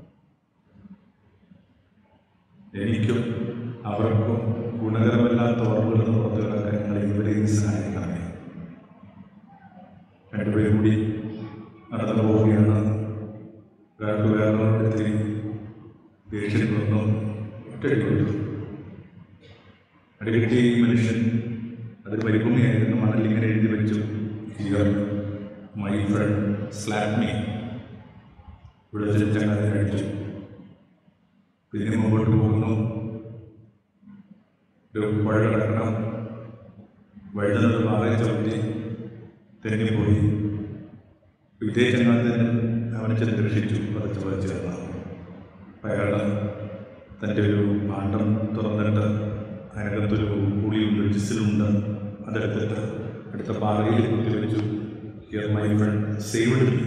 എനിക്കും അവർക്കും ഗുണകരമല്ലാത്ത ഓർമ്മകൾ നിന്ന് പുറത്തു കിടക്കാൻ ഞങ്ങൾ ഇവരെയും സഹായിക്കണമേ രണ്ടുപേരും കൂടി നടന്നു പോവുകയാണ് ഒരാൾക്ക് വേറൊരിടത്തിൽ ദേഷ്യം വന്നു ഒറ്റയ്ക്ക് കൊടുത്തു അടിക്കടി ഈ മനുഷ്യൻ അതൊരു മരുഭൂമിയായിരുന്നു മണൽ ഇങ്ങനെ എഴുതി വെച്ചു here my friend slap me ഇവിടെ വെച്ച് ചങ്ങാതി അടിച്ചു പിന്നെ മുമ്പോട്ട് പോകുന്നു ഒരു പുഴ കിടക്കണം വഴുതുന്നത് മാറി ചവിട്ടി തെന്നിപ്പോയി ഇതേ ചങ്ങാതി അവനെ ചെന്ന് രക്ഷിച്ചു പറിച്ച് പറിച്ച് തന്നു അയാൾ തൻ്റെ ഒരു പാണ്ഡം തുറന്നിട്ട് അതിനകത്തൊരു കുളിയുണ്ട് ഒരു ജിസിലുണ്ട് അതെടുത്തിട്ട് അടുത്ത പാറയിൽ കുത്തി വെച്ചു here my friend saved me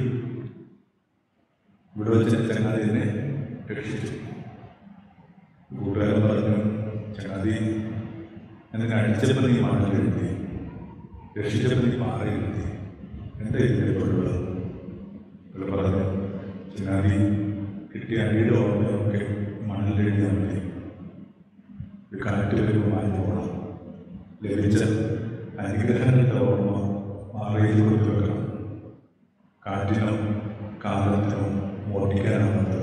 ഇവിടെ വെച്ച് ചങ്ങാതി എന്നെ രക്ഷിച്ചു കൂട്ടുകാരൻ പറഞ്ഞു ചങ്ങാതി എന്നെ അടിച്ചപ്പോൾ നീ മാട്ടിലെഴുതി രക്ഷിച്ചപ്പോൾ നീ പാറയിലെത്തി എന്താ ഇതിൻ്റെ പൊഴുവ് ഇവിടെ പറഞ്ഞു ചങ്ങാതി കിട്ടിയ അടിയുടെ ഓർമ്മയൊക്കെ മണ്ണിലെഴുതിയാൽ മതി ഒരു കാറ്റ് വരുമ്പോൾ മാഞ്ഞു പോകണം ലഭിച്ച അനുഗ്രഹങ്ങളുടെ ഓർമ്മ പാറയിൽ കൊണ്ടുവെക്കണം കാറ്റിനും കാലത്തിനും ഓടിക്കാനാവുന്നത്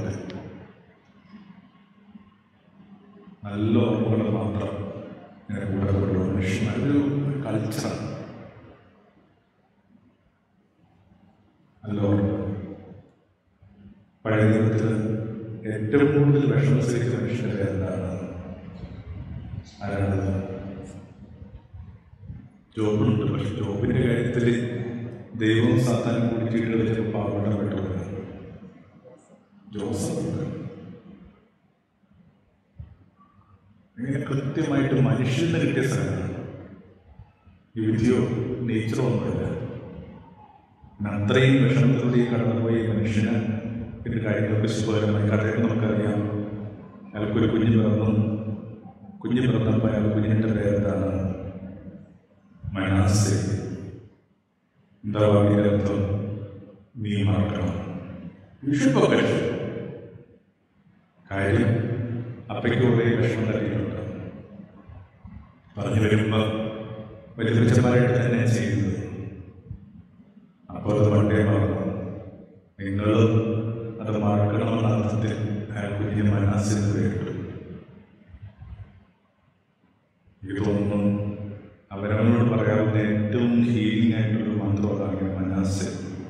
നല്ല ഓർമ്മകൾ മാത്രം ഇങ്ങനെ കൂടെ കൊണ്ടുപോകും മനുഷ്യൻ അതൊരു കൾച്ചറാണ് നല്ല ഓർമ്മ പഴയ നിയമത്തിൽ ഏറ്റവും കൂടുതൽ വിഷമം സഹിച്ച മനുഷ്യരുടെ എന്താണ് ആരാണ് ജോബുണ്ട് പക്ഷെ ജോബിന്റെ കാര്യത്തിൽ ദൈവവും സാത്താനും കൂടി കീഴുകളിൽ പാവപ്പെട്ടപ്പെട്ടു ജോസഫ് ഇങ്ങനെ കൃത്യമായിട്ട് മനുഷ്യന് കിട്ടിയ സ്ഥലമാണ് ഈ വിധിയോ നേച്ചറോ ഒന്നുമില്ല പിന്നെ അത്രയും വിഷമത്തിലൂടെ കടന്നുപോയ ഈ മനുഷ്യന് പിന്നെ കാര്യങ്ങളൊക്കെ സുഖകരമായി കഥയൊക്കെ നമുക്കറിയാം അയാൾക്കൊരു കുഞ്ഞ് പിറന്നു കുഞ്ഞ് പിറന്നപ്പോൾ അയാൾ കുഞ്ഞിൻ്റെ പേരെന്താണ് മനാസെ എന്താ വാങ്ങിയ അർത്ഥം നീ മറക്കണം വിഷുപ്പൊക്കെ കാര്യം അപ്പയ്ക്ക് കുറേ വിഷമം തട്ടിയിട്ടുണ്ട് പറഞ്ഞു വരുമ്പോൾ വലിയ തുച്ഛമായിട്ട് തന്നെ ചെയ്യുന്നത് അപ്പോൾ അത് പണ്ടേ മറന്നു നിങ്ങൾ അത് മറക്കണമെന്ന അർത്ഥത്തിൽ അയാൾ കുഞ്ഞ് മനസ്സിൽ കേട്ടു എനിക്ക് തോന്നുന്നു അവരവനോട് പറയാവുന്ന ഏറ്റവും ഹീലിംഗ് ആയിട്ടുള്ള മന്ത്രമാണ് മനസ്സ്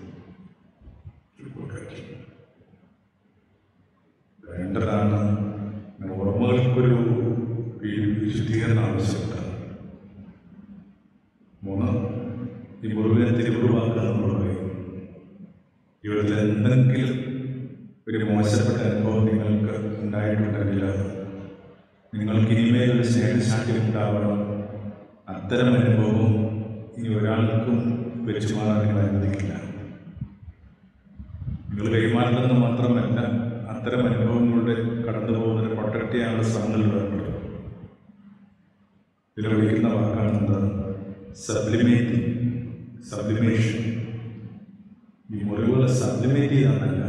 വേണ്ടതാണ് ഓർമ്മകൾക്കൊരു വി- വിശുദ്ധീകരണം ആവശ്യമുണ്ട് മൂന്ന് ഈ മുറിവിനെ തിരുവുറുവാക്കുക എന്നുള്ളത് ജീവിതത്തിൽ എന്തെങ്കിലും ഒരു മോശപ്പെട്ട അനുഭവം നിങ്ങൾക്ക് ഉണ്ടായിട്ടുണ്ടെങ്കിൽ നിങ്ങൾക്ക് ഇനിമേൽ ഒരു സ്നേഹശാഠ്യം ഉണ്ടാവണം അത്തരം അനുഭവം ഇനി ഒരാൾക്കും വെച്ചു മാറാൻ നിങ്ങൾ അനുവദിക്കില്ല നിങ്ങൾ കൈമാറണമെന്ന് മാത്രമല്ല അത്തരം അനുഭവങ്ങളുടെ കടന്നു പോകുന്ന ഒരു പ്രൊട്ടക്റ്റ് ശ്രമങ്ങൾ വേണ്ടത് ഇതിൽ വിളിക്കുന്ന വാക്കാണ് എന്താ സബ്ലിമേറ്റിംഗ് സബ്ലിമേഷൻ ഈ മുറിവുകളെ സബ്ലിമേറ്റ് ചെയ്യാന്നല്ല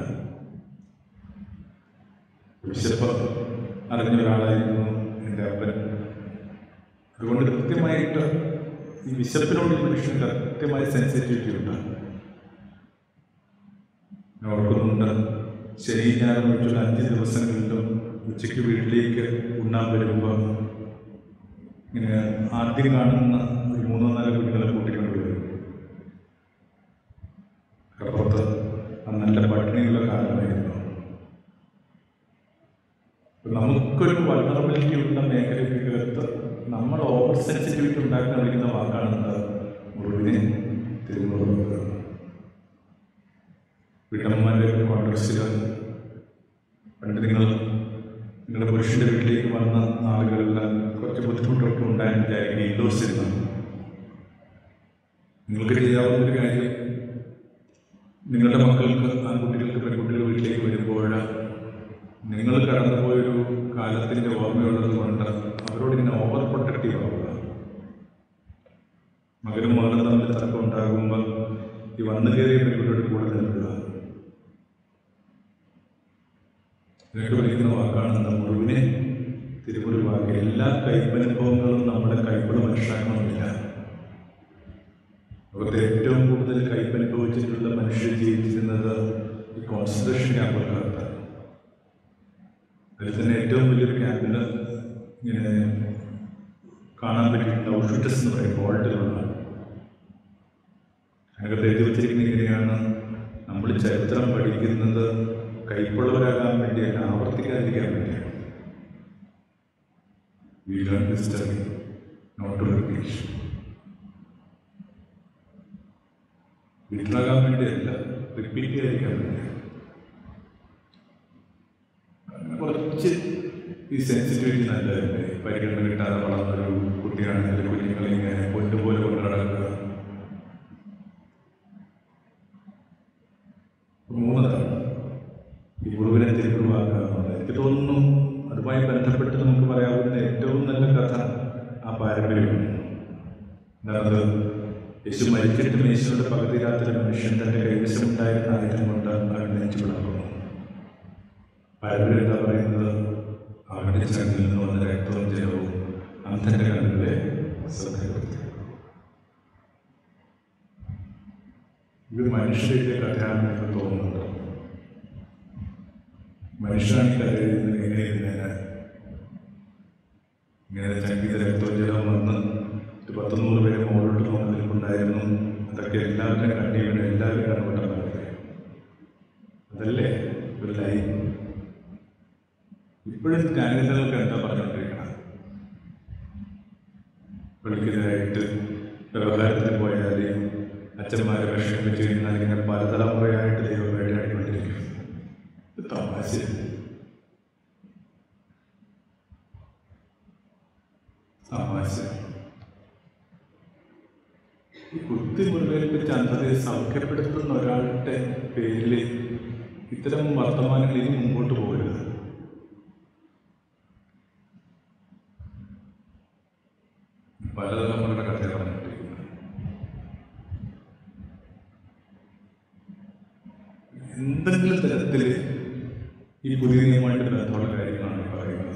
വിശപ്പ് അറിഞ്ഞ ഒരാളായിരുന്നു എൻ്റെ അപ്പൻ അതുകൊണ്ട് കൃത്യമായിട്ട് ഈ വിശപ്പിനോട് ഈ മനുഷ്യന് കൃത്യമായ സെൻസിറ്റിവിറ്റി ഉണ്ട് ഞാൻ ഓർക്കുന്നുണ്ട് ശനി ഞായർ ഒഴിച്ചുള്ള അഞ്ച് ദിവസങ്ങളിലും ഉച്ചയ്ക്ക് വീട്ടിലേക്ക് ഉണ്ണാൻ വരുമ്പോൾ ഇങ്ങനെ ആദ്യം കാണുന്ന ഒരു മൂന്നോ നാലോ കുട്ടികളെ കൂട്ടിക്കൊണ്ട് വരും കടപ്പുറത്ത് ആ നല്ല പട്ടിണിയുള്ള കാലമായിരുന്നു ഇപ്പൊ നമുക്കൊരു വൾണറബിലിറ്റി ഉള്ള മേഖലയ്ക്കകത്ത് നമ്മൾ ഓവർ സെൻസിറ്റിവിറ്റി ഉണ്ടാക്കാൻ വിളിക്കുന്ന വാക്കാണ് എന്താ മുറിവിനെ തിരുമുറിവ് വീട്ടമ്മമാരുടെ ഒരു കോൺഗ്രസ്സിൽ പണ്ട് നിങ്ങൾ നിങ്ങളുടെ പുരുഷൻ്റെ വീട്ടിലേക്ക് വന്ന നാളുകളിൽ കുറച്ച് ബുദ്ധിമുട്ടൊക്കെ ഉണ്ടായെന്ന് വിചാരിക്കും ഇൻഡോർസ് ഇരുന്ന് നിങ്ങൾക്ക് ചെയ്യാവുന്ന ഒരു കാര്യം നിങ്ങളുടെ മക്കൾക്ക് ആൺകുട്ടികൾക്ക് പെൺകുട്ടികൾ വീട്ടിലേക്ക് വരുമ്പോൾ നിങ്ങൾ കടന്നുപോയൊരു കാലത്തിൻ്റെ ഓർമ്മയുള്ളത് കൊണ്ട് അവരോട് ഇങ്ങനെ ഓവർ പ്രൊട്ടക്റ്റീവ് ആവുക മകനും മകളും തമ്മിൽ തർക്കം ഉണ്ടാകുമ്പോൾ ഈ വന്നു കയറിയ പെൺകുട്ടിയുടെ കൂടെ നിൽക്കുക ഇതൊക്കെ വിളിക്കുന്ന വാക്കാണ് എന്താ മുറിവിനെ തിരുമുറിവാക്കുക എല്ലാ കൈപ്പനുഭവങ്ങളും നമ്മുടെ കൈപ്പിള മനസ്സിലാക്കണമെന്നില്ല ലോകത്തെ ഏറ്റവും കൂടുതൽ കൈപ്പനുഭവിച്ചിട്ടുള്ള മനുഷ്യർ ജീവിച്ചിരുന്നത് ഈ കോൺസെൻട്രേഷൻ ക്യാമ്പുകൾക്കകത്ത് അതിൽ തന്നെ ഏറ്റവും വലിയൊരു ക്യാമ്പിൽ ഇങ്ങനെ കാണാൻ പറ്റിയിട്ടുണ്ട് ഔഷുറ്റസ് എന്ന് പറയും ബോൾട്ടിലുള്ള അതിനകത്ത് എഴുതി വെച്ചിരിക്കുന്ന ഇങ്ങനെയാണ് നമ്മൾ ചരിത്രം പഠിക്കുന്നത് കൈപ്പുള്ളവരാകാൻ വേണ്ടിയല്ല ആവർത്തിക്കാതിരിക്കാൻ വേണ്ടിയാണ് We learn history, not to repeat. വീട്ടിലാകാൻ വേണ്ടിയല്ല റിപ്പീറ്റ് ചെയ്യാതിരിക്കാൻ വേണ്ടിയാണ് അങ്ങനെ കുറച്ച് ഈ സെൻസിറ്റിവിറ്റി നല്ലതല്ലേ പരിഗണന കിട്ടാതെ വളർന്നൊരു കുട്ടിയാണെങ്കിൽ കുഞ്ഞുങ്ങളെ ഇങ്ങനെ പൊന്നുപോലെ കൊണ്ട് നടക്കുക മൂന്നതാണ് ഈ മുഴുവനെ തിരുക്കുവാക്കുക എന്നുള്ളത് എനിക്ക് തോന്നുന്നു അതുമായി ബന്ധപ്പെട്ട് നമുക്ക് പറയാവുന്ന ഏറ്റവും നല്ല കഥ ആ പാരമ്പര്യമാണ് അതായത് യേശു മരിച്ചിട്ടും യേശുവിന്റെ പകുതി രാത്രി മനുഷ്യൻ തന്റെ കൈവശമുണ്ടായിരുന്ന ആയുധം കൊണ്ട് അവൻ നെഞ്ചു വിളക്കുന്നു പാരമ്പര്യം എന്താ പറയുന്നത് അവന്റെ ചങ്കിൽ നിന്ന് വന്ന രക്തവും ജലവും അന്ധന്റെ കണ്ണുകളെ ശ്രദ്ധപ്പെടുത്തി ഇത് മനുഷ്യരുടെ കഥയാണെന്ന് എനിക്ക് തോന്നുന്നുണ്ട് മനുഷ്യനാണ് ഈ കഥ എഴുതുന്നത് എങ്ങനെ എഴുതുന്നതിന് ഇങ്ങനെ ചങ്കിത രക്തവും ജലവും വന്ന് ഒരു പത്ത് നൂറ് പേര് മുകളിലോട്ട് നോക്കി നിൽപ്പുണ്ടായിരുന്നു അതൊക്കെ എല്ലാവരുടെയും കണ്ണീരുടെ എല്ലാവരും കണ്ടുകൊണ്ടെന്നറിയാം അതല്ലേ ഒരു ലൈൻ ഇപ്പോഴും കാനഡകൾക്ക് എന്താ പറഞ്ഞുകൊണ്ടിരിക്കണം വെളുക്കിനായിട്ട് വ്യവഹാരത്തിന് പോയാൽ അച്ഛന്മാരെ വിഷമിപ്പിച്ച് കഴിഞ്ഞാൽ ഇങ്ങനെ പലതലമുറയായിട്ട് ദൈവം വേട്ടയാടിക്കൊണ്ടിരിക്കും ഇത് തമാശ തമാശ ഈ കുത്തി മുറിവേൽപ്പിച്ച് അന്ധതയെ സൗഖ്യപ്പെടുത്തുന്ന ഒരാളുടെ പേരിൽ ഇത്തരം വർത്തമാനങ്ങൾ ഇനി മുമ്പോട്ട് പോകരുത് പലതലമുറയുടെ കഥ പറഞ്ഞിട്ടിരിക്കുന്നത് എന്തെങ്കിലും തരത്തിൽ ഈ പുതിയ നിയമമായിട്ട് ബന്ധമുള്ള കാര്യങ്ങളാണ് ഈ പറയുന്നത്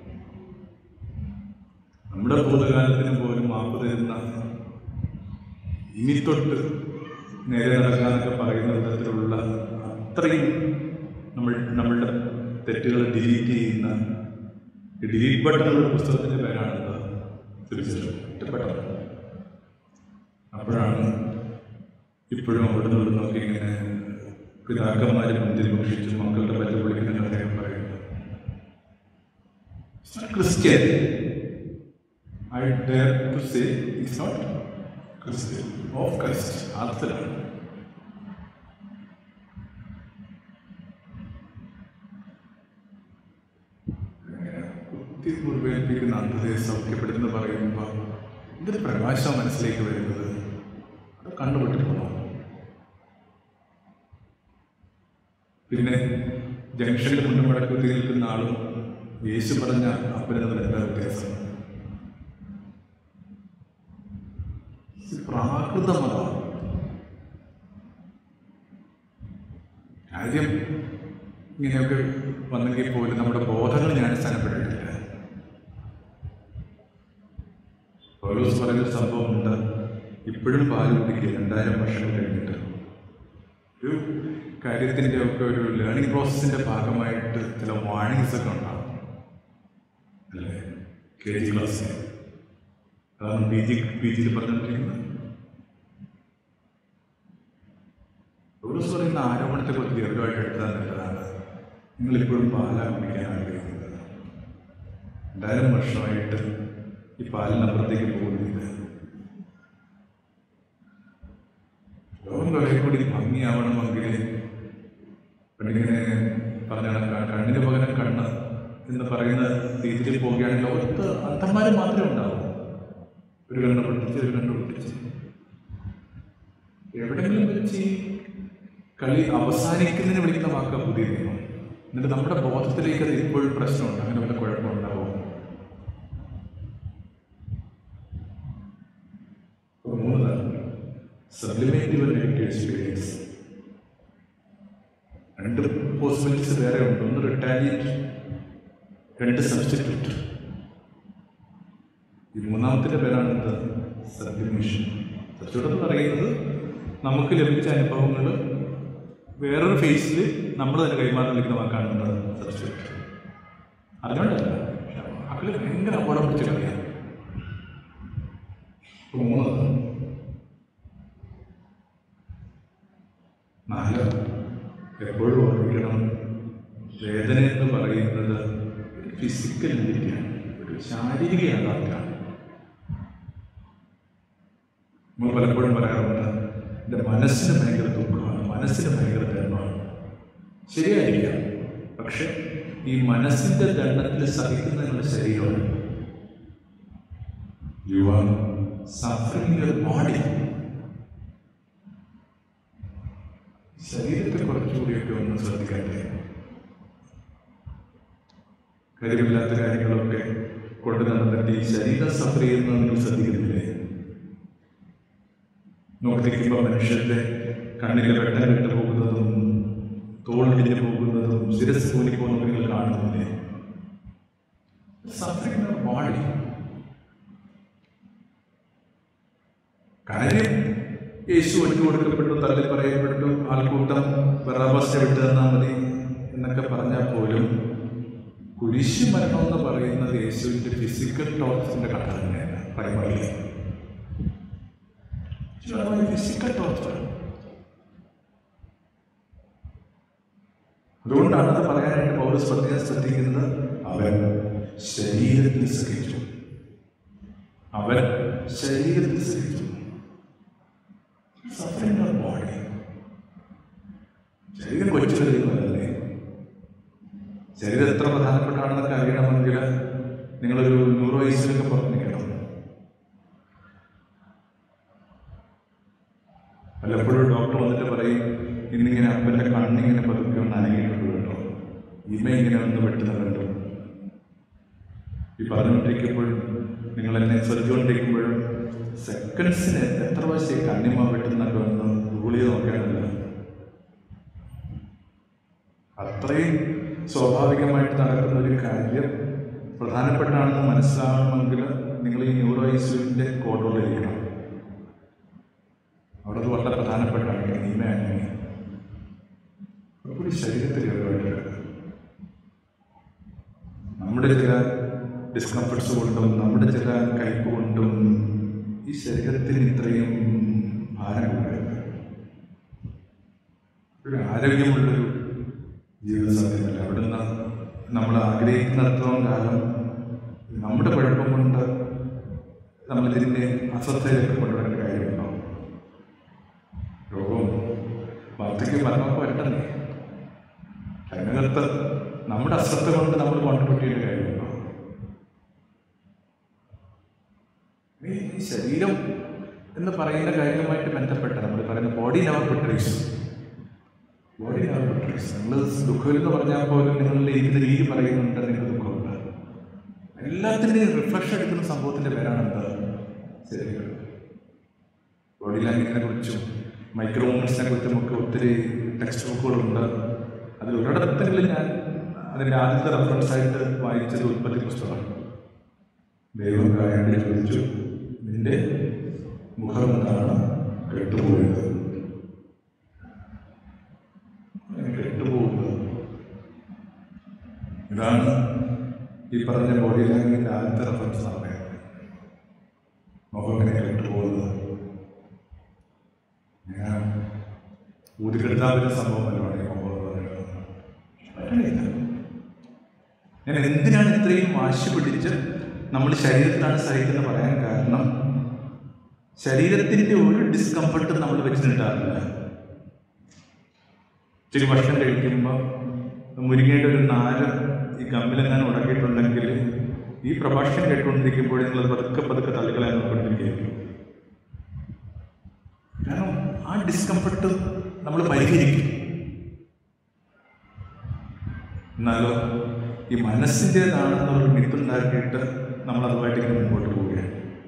നമ്മുടെ ഭൂതകാലത്തിന് പോലും മാപ്പ് തരുന്ന ഇനി തൊട്ട് നേരെ നടക്കാനൊക്കെ പറയുന്ന വിധത്തിലുള്ള അത്രയും നമ്മൾ നമ്മളുടെ തെറ്റുകൾ ഡിലീറ്റ് ചെയ്യുന്ന ഡിലീറ്റ് ബട്ടണുള്ള പുസ്തകത്തിൻ്റെ പേരാണ് തീർച്ചയായിട്ടും ഇഷ്ടപ്പെട്ടത് അപ്പോഴാണ് ഇപ്പോഴും അവിടെ നിന്ന് നോക്കി ഇങ്ങനെ പിതാക്കന്മാരെ മുന്തിരി ഭക്ഷിച്ച് മക്കളുടെ പറ്റ വിളിക്കുന്ന കാര്യം പറയുന്നത് Christian I dare to say it's not Christian of Christ അർത്ഥത്തിലാണ് കുത്തി മുറിവേൽപ്പിക്കുന്ന അന്ധതയെ സൗഖ്യപ്പെടുത്തുന്ന പറയുമ്പോൾ എന്തൊരു പ്രകാശം മനസ്സിലേക്ക് വരുന്നത് അത് കണ്ടുപിടിക്കണം പിന്നെ ജംഗ്ഷനിൽ മുന്നും വടക്കുത്തി നിൽക്കുന്ന ആളും യേശു പറഞ്ഞ അപ്പന് തമ്മിൽ എന്താ വ്യത്യാസം ഇത് പ്രാകൃത മതമാണ് കാര്യം ഇങ്ങനെയൊക്കെ വന്നെങ്കിൽ പോലും നമ്മുടെ ബോധങ്ങൾ ഞാൻ സ്ഥാനപ്പെട്ടിട്ടില്ല പൗലോസ് പറഞ്ഞൊരു സംഭവമുണ്ട് ഇപ്പോഴും പാല് കുടിക്കുക രണ്ടായിരം വർഷം കഴിഞ്ഞിട്ട് ഒരു കാര്യത്തിൻ്റെ ഒക്കെ ഒരു ലേണിംഗ് പ്രോസസ്സിൻ്റെ ഭാഗമായിട്ട് ചില വാണിങ്സ് ഒക്കെ ഉണ്ടാവും അല്ലേ കെ ജി ക്ലാസ്സിൽ അതാണ് പി ജി പി ജിയിൽ പറഞ്ഞുകൊണ്ടിരിക്കുന്നത് പൗലോസ് പറയുന്ന ആരോപണത്തെ കുറിച്ച് ദീർഘമായിട്ട് എടുത്താൽ നല്ലതാണ് നിങ്ങളിപ്പോഴും പാലാ കുടിക്കാൻ ആഗ്രഹിക്കുന്നത് രണ്ടായിരം വർഷമായിട്ട് ഈ പാലിനപ്പുറത്തേക്ക് പോകുന്നില്ല ലോകം കുറെ കൂടി ഭംഗിയാവണമെങ്കിൽ പെണ്ണിങ്ങനെ പറഞ്ഞ കണക്കാണ് കണ്ണിന് പകരം കണ്ണ് എന്ന് പറയുന്ന രീതിയിൽ പോവുകയാണെങ്കിൽ ലോകത്ത് അന്ധന്മാർ മാത്രമേ ഉണ്ടാവൂ ഒരു കണ്ണ് പൊട്ടിച്ച് ഒരു കണ്ണ് പൊട്ടിച്ച് എവിടെയെങ്കിലും വെച്ച് ഈ കളി അവസാനിക്കുന്നതിന് വിളിക്കുന്ന വാക്കാണ് പുതിയ നിയമം എന്നിട്ട് നമ്മുടെ ബോധത്തിലേക്ക് അത് ഇപ്പോഴും പ്രശ്നമുണ്ട് അങ്ങനെ വല്ല കുഴപ്പമുണ്ടാവും മൂന്നതാണ് സബ്ലിമേറ്റീവ് നെഗറ്റീവ് എക്സ്പീരിയൻസ് രണ്ട് പോസിബിലിറ്റീസ് വേറെ ഉണ്ട് ഒന്ന് റിട്ടാലിയേറ്റ് രണ്ട് സബ്സ്റ്റിറ്റ്യൂട്ട് ഈ മൂന്നാമത്തെ പേരാണ് എന്ത് സബ്ലിമേഷൻ സബ്സ്റ്റിറ്റ്യൂട്ട് എന്ന് പറയുന്നത് നമുക്ക് ലഭിച്ച അനുഭവങ്ങൾ വേറൊരു ഫേസിൽ നമ്മൾ തന്നെ കൈമാറാൻ വിളിക്കുന്ന വാക്കാണ് എന്ത് സബ്സ്റ്റിറ്റ്യൂട്ട് അറിഞ്ഞോണ്ടല്ല മക്കള് ഭയങ്കര അപകടം പിടിച്ച കളിയാണ് ഇപ്പൊ മൂന്ന് നാല് എപ്പോഴും ഓർമ്മിക്കണം വേദന എന്ന് പറയുന്നത് ഒരു ഫിസിക്കൽ രീതിയാണ് ഒരു ശാരീരിക യാഥാർത്ഥ്യമാണ് നമ്മൾ പലപ്പോഴും പറയാറുണ്ട് എൻ്റെ മനസ്സിന് ഭയങ്കര ദുഃഖമാണ് മനസ്സിന് ഭയങ്കര ദണ്ഡമാണ് ശരിയായിരിക്കാം പക്ഷെ ഈ മനസ്സിന്റെ ദണ്ഡത്തിൽ സഹിക്കുന്ന നിങ്ങളുടെ ശരീരമാണ് you are suffering your body ശരീരത്തെ കുറച്ചുകൂടിയൊക്കെ ഒന്ന് ശ്രദ്ധിക്കട്ടെ കാര്യമില്ലാത്ത കാര്യങ്ങളൊക്കെ കൊണ്ട് നടന്നിട്ട് ഈ ശരീരം സഫർ ചെയ്യുന്നത് നിങ്ങൾ ശ്രദ്ധിക്കുന്നില്ലേ നോക്കിയിരിക്കുമ്പോൾ മനുഷ്യന്റെ കണ്ണിലെ വെട്ടം വിട്ടു പോകുന്നതും തോളിടിഞ്ഞു പോകുന്നതും ശിരസ് കൂലിപ്പോകുന്നതും നിങ്ങൾ കാണുന്നില്ലേ സഫറിങ് ബോഡി കാര്യം യേശു ഒറ്റ കൊടുക്കപ്പെട്ടു തള്ളി പറയപ്പെട്ടു ആൾക്കൂട്ടം ബറാബാസിനെ വിട്ടു തന്നാൽ മതി എന്നൊക്കെ പറഞ്ഞാൽ പോലും കുരിശ് മരണം എന്ന് പറയുന്നത് യേശുവിൻ്റെ ഫിസിക്കൽ ടോർച്ചറിൻ്റെ കഥ തന്നെയാണ് പ്രൈമറി ഫിസിക്കൽ ടോർച്ചർ അതുകൊണ്ടാണ് അത് പറയാനായിട്ട് പൗരസ് പ്രത്യേകം ശ്രദ്ധിക്കുന്നത് അവൻ ശരീരത്തിൽ സഹിച്ചു അവൻ ശരീരത്തിൽ സഹിച്ചു സഫറിംഗ് ഓഫ് ബോഡി ശരീരം കൊച്ചു ശരീരമല്ലേ ശരീരം എത്ര പ്രധാനപ്പെട്ടാണെന്നൊക്കെ അറിയണമെങ്കിൽ നിങ്ങളൊരു നൂറ് വയസ്സിലൊക്കെ പുറത്തിരിക്കണം വല്ലപ്പോഴും ഡോക്ടർ വന്നിട്ട് പറയും ഇന്നിങ്ങനെ അപ്പൻ്റെ കണ്ണിങ്ങനെ പതുക്കെ ഒന്ന് അനങ്ങിയിട്ടുണ്ട് കേട്ടോ ഇമ ഇങ്ങനെ ഒന്ന് വെട്ടുന്ന കണ്ടു ഈ പറഞ്ഞുകൊണ്ടിരിക്കുമ്പോഴും നിങ്ങൾ എന്നെ ശ്രദ്ധിച്ചുകൊണ്ടിരിക്കുമ്പോഴും സെക്കൻഡ്സിന് എത്ര പ്രാവശ്യം കണ്ണിമ വെട്ടുന്നുണ്ടോ എന്ന് ഗൂഗിൾ ചെയ്ത് നോക്കേണ്ടതില്ല അത്രയും സ്വാഭാവികമായിട്ട് നടക്കുന്ന ഒരു കാര്യം പ്രധാനപ്പെട്ടാണെന്ന് മനസ്സിലാവണമെങ്കിൽ നിങ്ങൾ ഈ ന്യൂറോ ഐസിയുവിൻ്റെ കോഡുകളിലിരിക്കണം അവിടെ അത് വളരെ പ്രധാനപ്പെട്ടാണ് നീമയാണെങ്കിൽ ഒരു ശരീരത്തിൽ കയറുമായിട്ട് നമ്മുടെ ചില ഡിസ്കംഫർട്ട്സ് കൊണ്ടും നമ്മുടെ ചില കയ്പ് കൊണ്ടും ഈ ശരീരത്തിന് ഇത്രയും ഭാരം കൊണ്ടുവരുന്നത് ഒരു ആരോഗ്യമുള്ളൊരു ജീവിത സാധ്യമല്ല അവിടുന്ന് നമ്മൾ ആഗ്രഹിക്കുന്നിടത്തോളം കാലം നമ്മുടെ കുഴപ്പം കൊണ്ട് നമ്മളിതിൻ്റെ അസ്വസ്ഥയിലേക്ക് കൊണ്ടുവരേണ്ട കാര്യമുണ്ടോ രോഗവും വാർദ്ധക്യം മരണമൊക്കെ വരട്ടെന്നേ അതിനകത്ത് നമ്മുടെ അശ്രദ്ധ കൊണ്ട് നമ്മൾ കോൺട്രിബ്യൂട്ട് ചെയ്യുന്ന കാര്യമുണ്ടോ ഈ ശരീരം എന്ന് പറയുന്ന കാര്യവുമായിട്ട് ബന്ധപ്പെട്ട നമ്മൾ പറയുന്ന body never betrays body never betrays നിങ്ങൾ ദുഃഖം എന്ന് പറഞ്ഞാൽ പോലും നിങ്ങളുടെ ഇരിക്കുന്ന രീതി പറയുന്നുണ്ട് നിങ്ങൾക്ക് ദുഃഖമുണ്ട് എല്ലാത്തിൻ്റെയും റിഫ്ലക്ഷൻ എടുക്കുന്ന സംഭവത്തിൻ്റെ പേരാണ് എന്താ ശരീരം ബോഡി ലാംഗ്വേജിനെ കുറിച്ചും മൈക്രോ മൂവ്മെൻറ്റ്സിനെ കുറിച്ചും ഒക്കെ ഒത്തിരി ടെക്സ്റ്റ് ബുക്കുകളുണ്ട് അതിൽ ഒരിടത്തെങ്കിലും ഞാൻ അതിൻ്റെ ആദ്യത്തെ റെഫറൻസ് ആയിട്ട് വായിച്ചത് ഉൽപ്പത്തി പുസ്തകമാണ് ദൈവം കായണ്ടി ചോദിച്ചു നിന്റെ മുഖം എന്താണ് കെട്ടുപോയത് അങ്ങനെ കെട്ടുപോകുന്നത് ഇതാണ് ഈ പറഞ്ഞ ബോഡി ലാംഗ്വേജിൻ്റെ ആദ്യത്തെ റെഫറൻസ് എന്ന് പറയുന്നത് മുഖം ഇങ്ങനെ കെട്ടുപോകുന്നത് ഞാൻ ഊതിക്കെടുത്താൻ പറ്റുന്ന സംഭവമല്ലാണ് ഈ മുഖം എന്ന് പറയുന്നത് പറ്റണില്ല ഞാൻ എന്തിനാണ് ഇത്രയും വാശി പിടിച്ച് നമ്മൾ ശരീരത്തിലാണ് സഹിക്കുന്നത് പറയാൻ കാരണം ശരീരത്തിൻ്റെ ഒരു ഡിസ്കംഫർട്ടും നമ്മൾ വെച്ച് നീട്ടാറില്ല ഇച്ചിരി ഭക്ഷണം കഴിക്കുമ്പോൾ മുരിങ്ങയുടെ ഒരു നാല് ഈ കമ്പിലെങ്ങാനും ഉടക്കിയിട്ടുണ്ടെങ്കിൽ ഈ പ്രഭാഷണം കേട്ടുകൊണ്ടിരിക്കുമ്പോൾ നിങ്ങൾ പതുക്കെ പതുക്കെ തള്ളിക്കളയാൻ നോക്കിക്കൊണ്ടിരിക്കും കാരണം ആ ഡിസ്കംഫർട്ട് നമ്മൾ പരിഹരിക്കും എന്നാലോ ഈ മനസ്സിൻ്റെതാണെന്നുള്ള മിത്തുണ്ടാക്കിയിട്ട് നമ്മൾ അതുമായിട്ട് ഇങ്ങനെ മുമ്പോട്ട് പോവുകയാണ്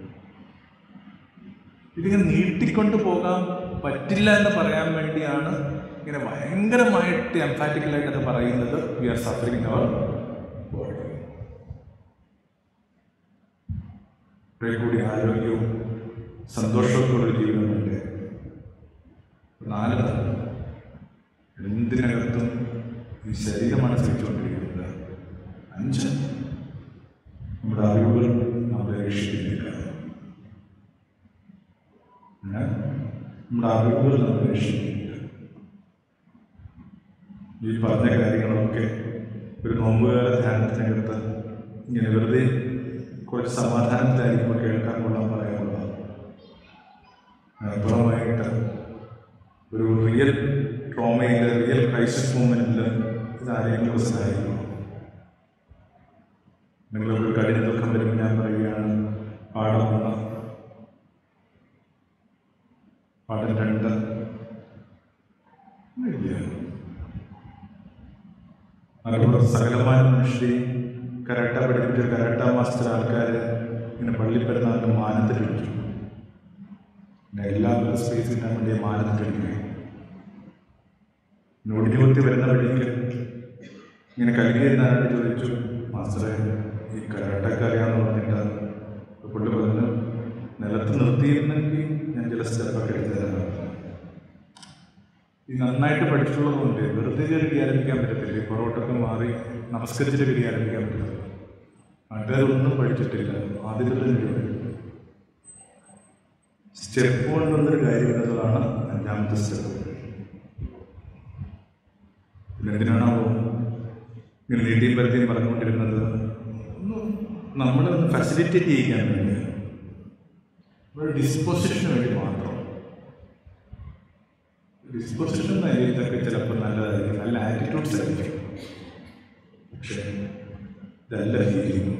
ഇതിങ്ങനെ നീട്ടിക്കൊണ്ട് പോകാൻ പറ്റില്ല എന്ന് പറയാൻ വേണ്ടിയാണ് ഇങ്ങനെ ഭയങ്കരമായിട്ട് എംഫാറ്റിക്കലായിട്ട് അത് പറയുന്നത് we are suffering our body കുറെ കൂടി ആരോഗ്യവും സന്തോഷമൊക്കെ ഉള്ള ജീവിതം വേണ്ടേ നാല് എന്തിനകത്തും ഈ ശരീരമാണ് സഹിച്ചുകൊണ്ടിരിക്കുന്നത് അഞ്ച് നമ്മുടെ അറിവുകൾ നമ്മളെ രക്ഷിക്കുന്നില്ല പിന്നെ നമ്മുടെ അറിവുകൾ നമ്മളെ രക്ഷിക്കുന്നില്ല ഈ പറഞ്ഞ കാര്യങ്ങളൊക്കെ ഒരു നോമ്പുകാല ധ്യാനത്തിനകത്ത് ഇങ്ങനെ വെറുതെ കുറച്ച് സമാധാനത്തിലായിരിക്കുമ്പോൾ കേൾക്കാൻ കൊള്ളാൻ പറയാൻ കൊള്ളാം അപ്പുറമായിട്ട് ഒരു റിയൽ ട്രോമയിൽ റിയൽ ക്രൈസിസ് മൂമെൻറ്റിൽ ഇത് ആരെങ്കിലും സഹായിക്കുന്നു നിങ്ങളൊരു കഠിന ദുഃഖം വരുമ്പോൾ ഞാൻ പറയുകയാണ് പാഠം ഒന്ന് പാഠം രണ്ട് ഇല്ല അതുകൊണ്ട് സകലമായ മനുഷ്യരെയും കരാട്ട പഠിപ്പിച്ച കരാട്ട മാസ്റ്റർ ആൾക്കാർ ഇങ്ങനെ പള്ളിപ്പെരുന്നാളിന് മാനത്തിൽ വിളിച്ചു പിന്നെ എല്ലാ സ്പേസ് കിട്ടാൻ വേണ്ടി മാനത്തിൽ വിളിക്കുകയും നോടിനുകുത്തി വരുന്ന വഴിക്ക് ഇങ്ങനെ കലികരിനായിട്ട് ചോദിച്ചു മാസ്റ്ററെ ഈ കരാട്ടൊക്കെ അറിയാമെന്ന് പറഞ്ഞിട്ട് പുള്ളി പറഞ്ഞു നിലത്ത് നിർത്തിയിരുന്നെങ്കിൽ ഞാൻ ചില സ്റ്റെപ്പൊക്കെ എടുത്തു തരാം ഈ നന്നായിട്ട് പഠിച്ചിട്ടുള്ളതുകൊണ്ട് വെറുതെ കയറി ആരംഭിക്കാൻ പറ്റത്തില്ല ഈ പൊറോട്ടൊക്കെ മാറി നമസ്കരിച്ചിട്ട് കയറി ആരംഭിക്കാൻ പറ്റത്തില്ല നാട്ടുകാരൊന്നും പഠിച്ചിട്ടില്ല ആദ്യത്തിൽ തന്നെ സ്റ്റെപ്പ് കൊണ്ടുവന്നൊരു കാര്യം എന്നുള്ളതാണ് അഞ്ചാമത്തെ സ്റ്റെപ്പ് പിന്നെ എന്തിനാണാവോ ഇങ്ങനെ നീട്ടിയും പരത്തിയും പറഞ്ഞുകൊണ്ടിരുന്നത് നമ്മളെ ഒന്ന് ഫെസിലിറ്റേറ്റ് ചെയ്യിക്കാൻ വേണ്ടി ഒരു ഡിസ്പോസിഷന് വേണ്ടി മാത്രം ഡിസ്പോസിഷൻ ഇതൊക്കെ ചിലപ്പോൾ നല്ലതായിരിക്കും നല്ല ആറ്റിറ്റ്യൂഡ്സ് ആയിരിക്കും പക്ഷേ ഇതല്ല ഫീലിംഗ്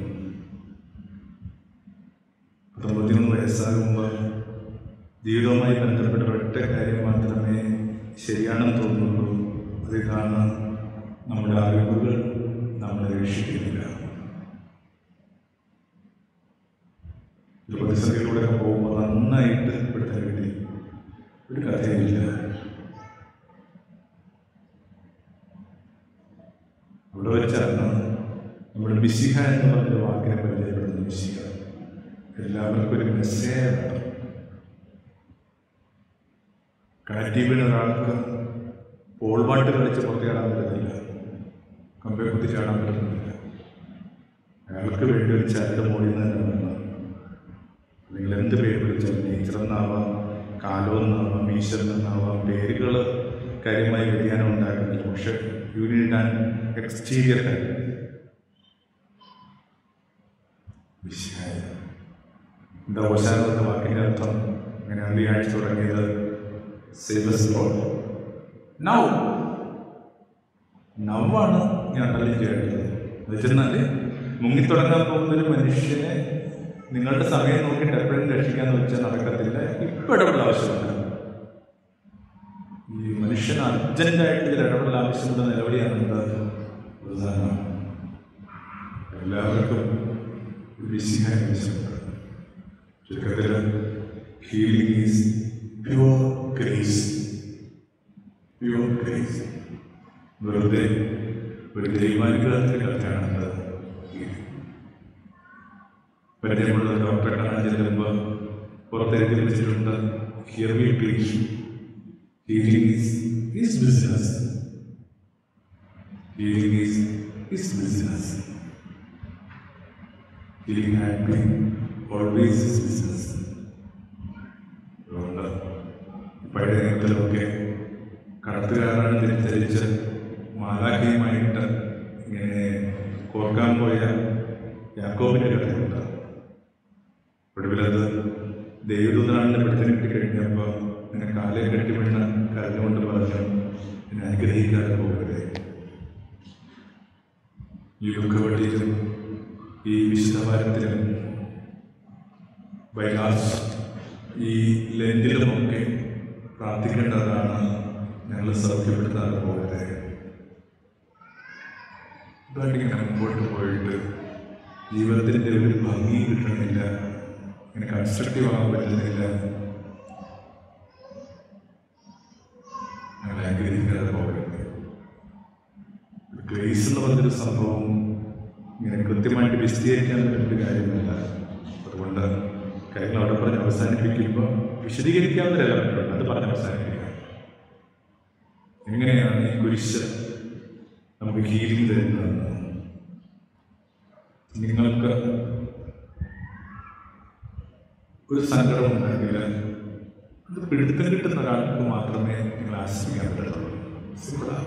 പത്തൊമ്പത്തിമൂന്ന് വയസ്സാകുമ്പോൾ ജീവിതവുമായി ബന്ധപ്പെട്ട ഒറ്റ കാര്യം മാത്രമേ ശരിയാണെന്ന് തോന്നുന്നുള്ളൂ അത് ഇതാണ് നമ്മുടെ അറിവുകൾ നമ്മളെ രക്ഷിക്കുന്നില്ല ഒരു പ്രതിസന്ധിയിലൂടെ പോകുമ്പോൾ നന്നായിട്ട് ഇവിടുത്തെ കിട്ടി ഒരു കഥയില്ല അവിടെ വെച്ചാണ് നമ്മൾ മിശിഹ എന്ന് പറഞ്ഞ വാക്കിനെ പരിചയപ്പെടുന്ന മിശിഹ എല്ലാവർക്കും ഒരു മെസ്സേജ് വേണം കാറ്റി വീണ ഒരാൾക്ക് പോൾവാട്ട് കളിച്ച് പുറത്ത് ചാടാൻ പറ്റുന്നില്ല കമ്പെ കുത്തി ചാടാൻ പറ്റുന്നില്ല അയാൾക്ക് വേണ്ടി ഒരു ചരട് മുകളിൽ നിന്ന് തന്നെ വേണം അല്ലെങ്കിൽ എന്ത് പേര് വിളിച്ചാലും നേച്ചർ എന്നാവാം കാലോ എന്നാവാം ഈശ്വരൻ എന്നാവാം പേരുകൾ കാര്യമായി വ്യതിയാനം ഉണ്ടാക്കുന്നില്ല പക്ഷെ യു നീഡ് ആൻ എക്സ്റ്റീരിയർ വിശായ എന്താ അവസാനം എന്ന വാക്കിൻ്റെ അർത്ഥം അങ്ങനെയാണ് ഈ ആഴ്ച തുടങ്ങിയത് സേവസ് നൗ നവാണ് ഞാൻ അണ്ടർലൈൻ ചെയ്യേണ്ടത് എന്നുവെച്ചെന്നാൽ മുങ്ങിത്തുടങ്ങാൻ പോകുന്ന ഒരു മനുഷ്യനെ നിങ്ങളുടെ സമയം നോക്കിയിട്ട് എപ്പോഴും രക്ഷിക്കാന്ന് വെച്ചാൽ നടക്കത്തില്ല ഇപ്പം ഇടപെടൽ ആവശ്യമുണ്ട് ഈ മനുഷ്യന് അർജന്റായിട്ട് ഇതിൽ ഇടപെടൽ ആവശ്യമുള്ള നിലവിളിയാണ് എന്താ പ്രധാനം എല്ലാവർക്കും ഒരു വിശിഹായ ആവശ്യമുണ്ട് ചുരുക്കത്തിൽ healing is pure grace pure grace വെറുതെ ഒരു ദൈവാനുഗ്രഹത്തിന്റെ കഥയാണത് പരിചയമുള്ള ഡോക്ടറെ കാണാൻ ചെല്ലുമ്പോൾ പുറത്തെഴുതി വെച്ചിട്ടുണ്ട് here we please healing is is business healing is is business healing had been always is business അതുകൊണ്ട് പഴയ നിയമത്തിലൊക്കെ കടത്തുകാരാണ് തിരിച്ചരിച്ച് മാലാഖയുമായിട്ട് ഇങ്ങനെ കോർക്കാൻ പോയ യാക്കോബിന്റെ കഥയുണ്ട് ഒടുവിലത് ദൈവദൂതനാണെന്ന് പിടുത്തം കിട്ടി കഴിഞ്ഞപ്പോൾ ഇങ്ങനെ കാലെ കെട്ടി വീണ് കരഞ്ഞുകൊണ്ട് പറഞ്ഞു എന്നെ അനുഗ്രഹിക്കാതെ പോകരുതേ ഈ ദുഃഖവട്ടിയിലും ഈ വിശുദ്ധവാരത്തിലും ബൈലാസ് ഈ ലെൻറ്റിലുമൊക്കെ പ്രാർത്ഥിക്കേണ്ടതാണ് ഞങ്ങൾ സൗഖ്യപ്പെടുത്താതെ പോകരുതേ ഇതായിട്ടിങ്ങനെ മുമ്പോട്ട് പോയിട്ട് ജീവിതത്തിൻ്റെ ഒരു ഭംഗി കിട്ടണില്ല ഇങ്ങനെ കൺസ്ട്രക്റ്റീവ് ആകാൻ പറ്റുന്നില്ല ഞങ്ങൾ ആഗ്രഹിക്കാതെ പോകരുത് ഗ്രേസ് എന്ന് പറഞ്ഞൊരു സംഭവം ഇങ്ങനെ കൃത്യമായിട്ട് വിശദീകരിക്കാൻ പറ്റുന്ന കാര്യമല്ല അതുകൊണ്ട് കാര്യങ്ങൾ അവിടെ പറഞ്ഞ് അവസാനിപ്പിക്കുമ്പോൾ വിശദീകരിക്കാവുന്ന ഒരു എലമെൻ്റ് അത് പറഞ്ഞ് അവസാനിപ്പിക്കുക എങ്ങനെയാണ് ഈ കുരിശ് നമുക്ക് ഹീലിംഗ് തരുന്നത് നിങ്ങൾക്ക് ഒരു സങ്കടം ഉണ്ടെങ്കിൽ അത് പിടുത്തം കിട്ടുന്ന ഒരാൾക്ക് മാത്രമേ നിങ്ങൾ ആശ്രയിക്കാൻ പറ്റത്തുള്ളൂ സിമ്പിളാണ്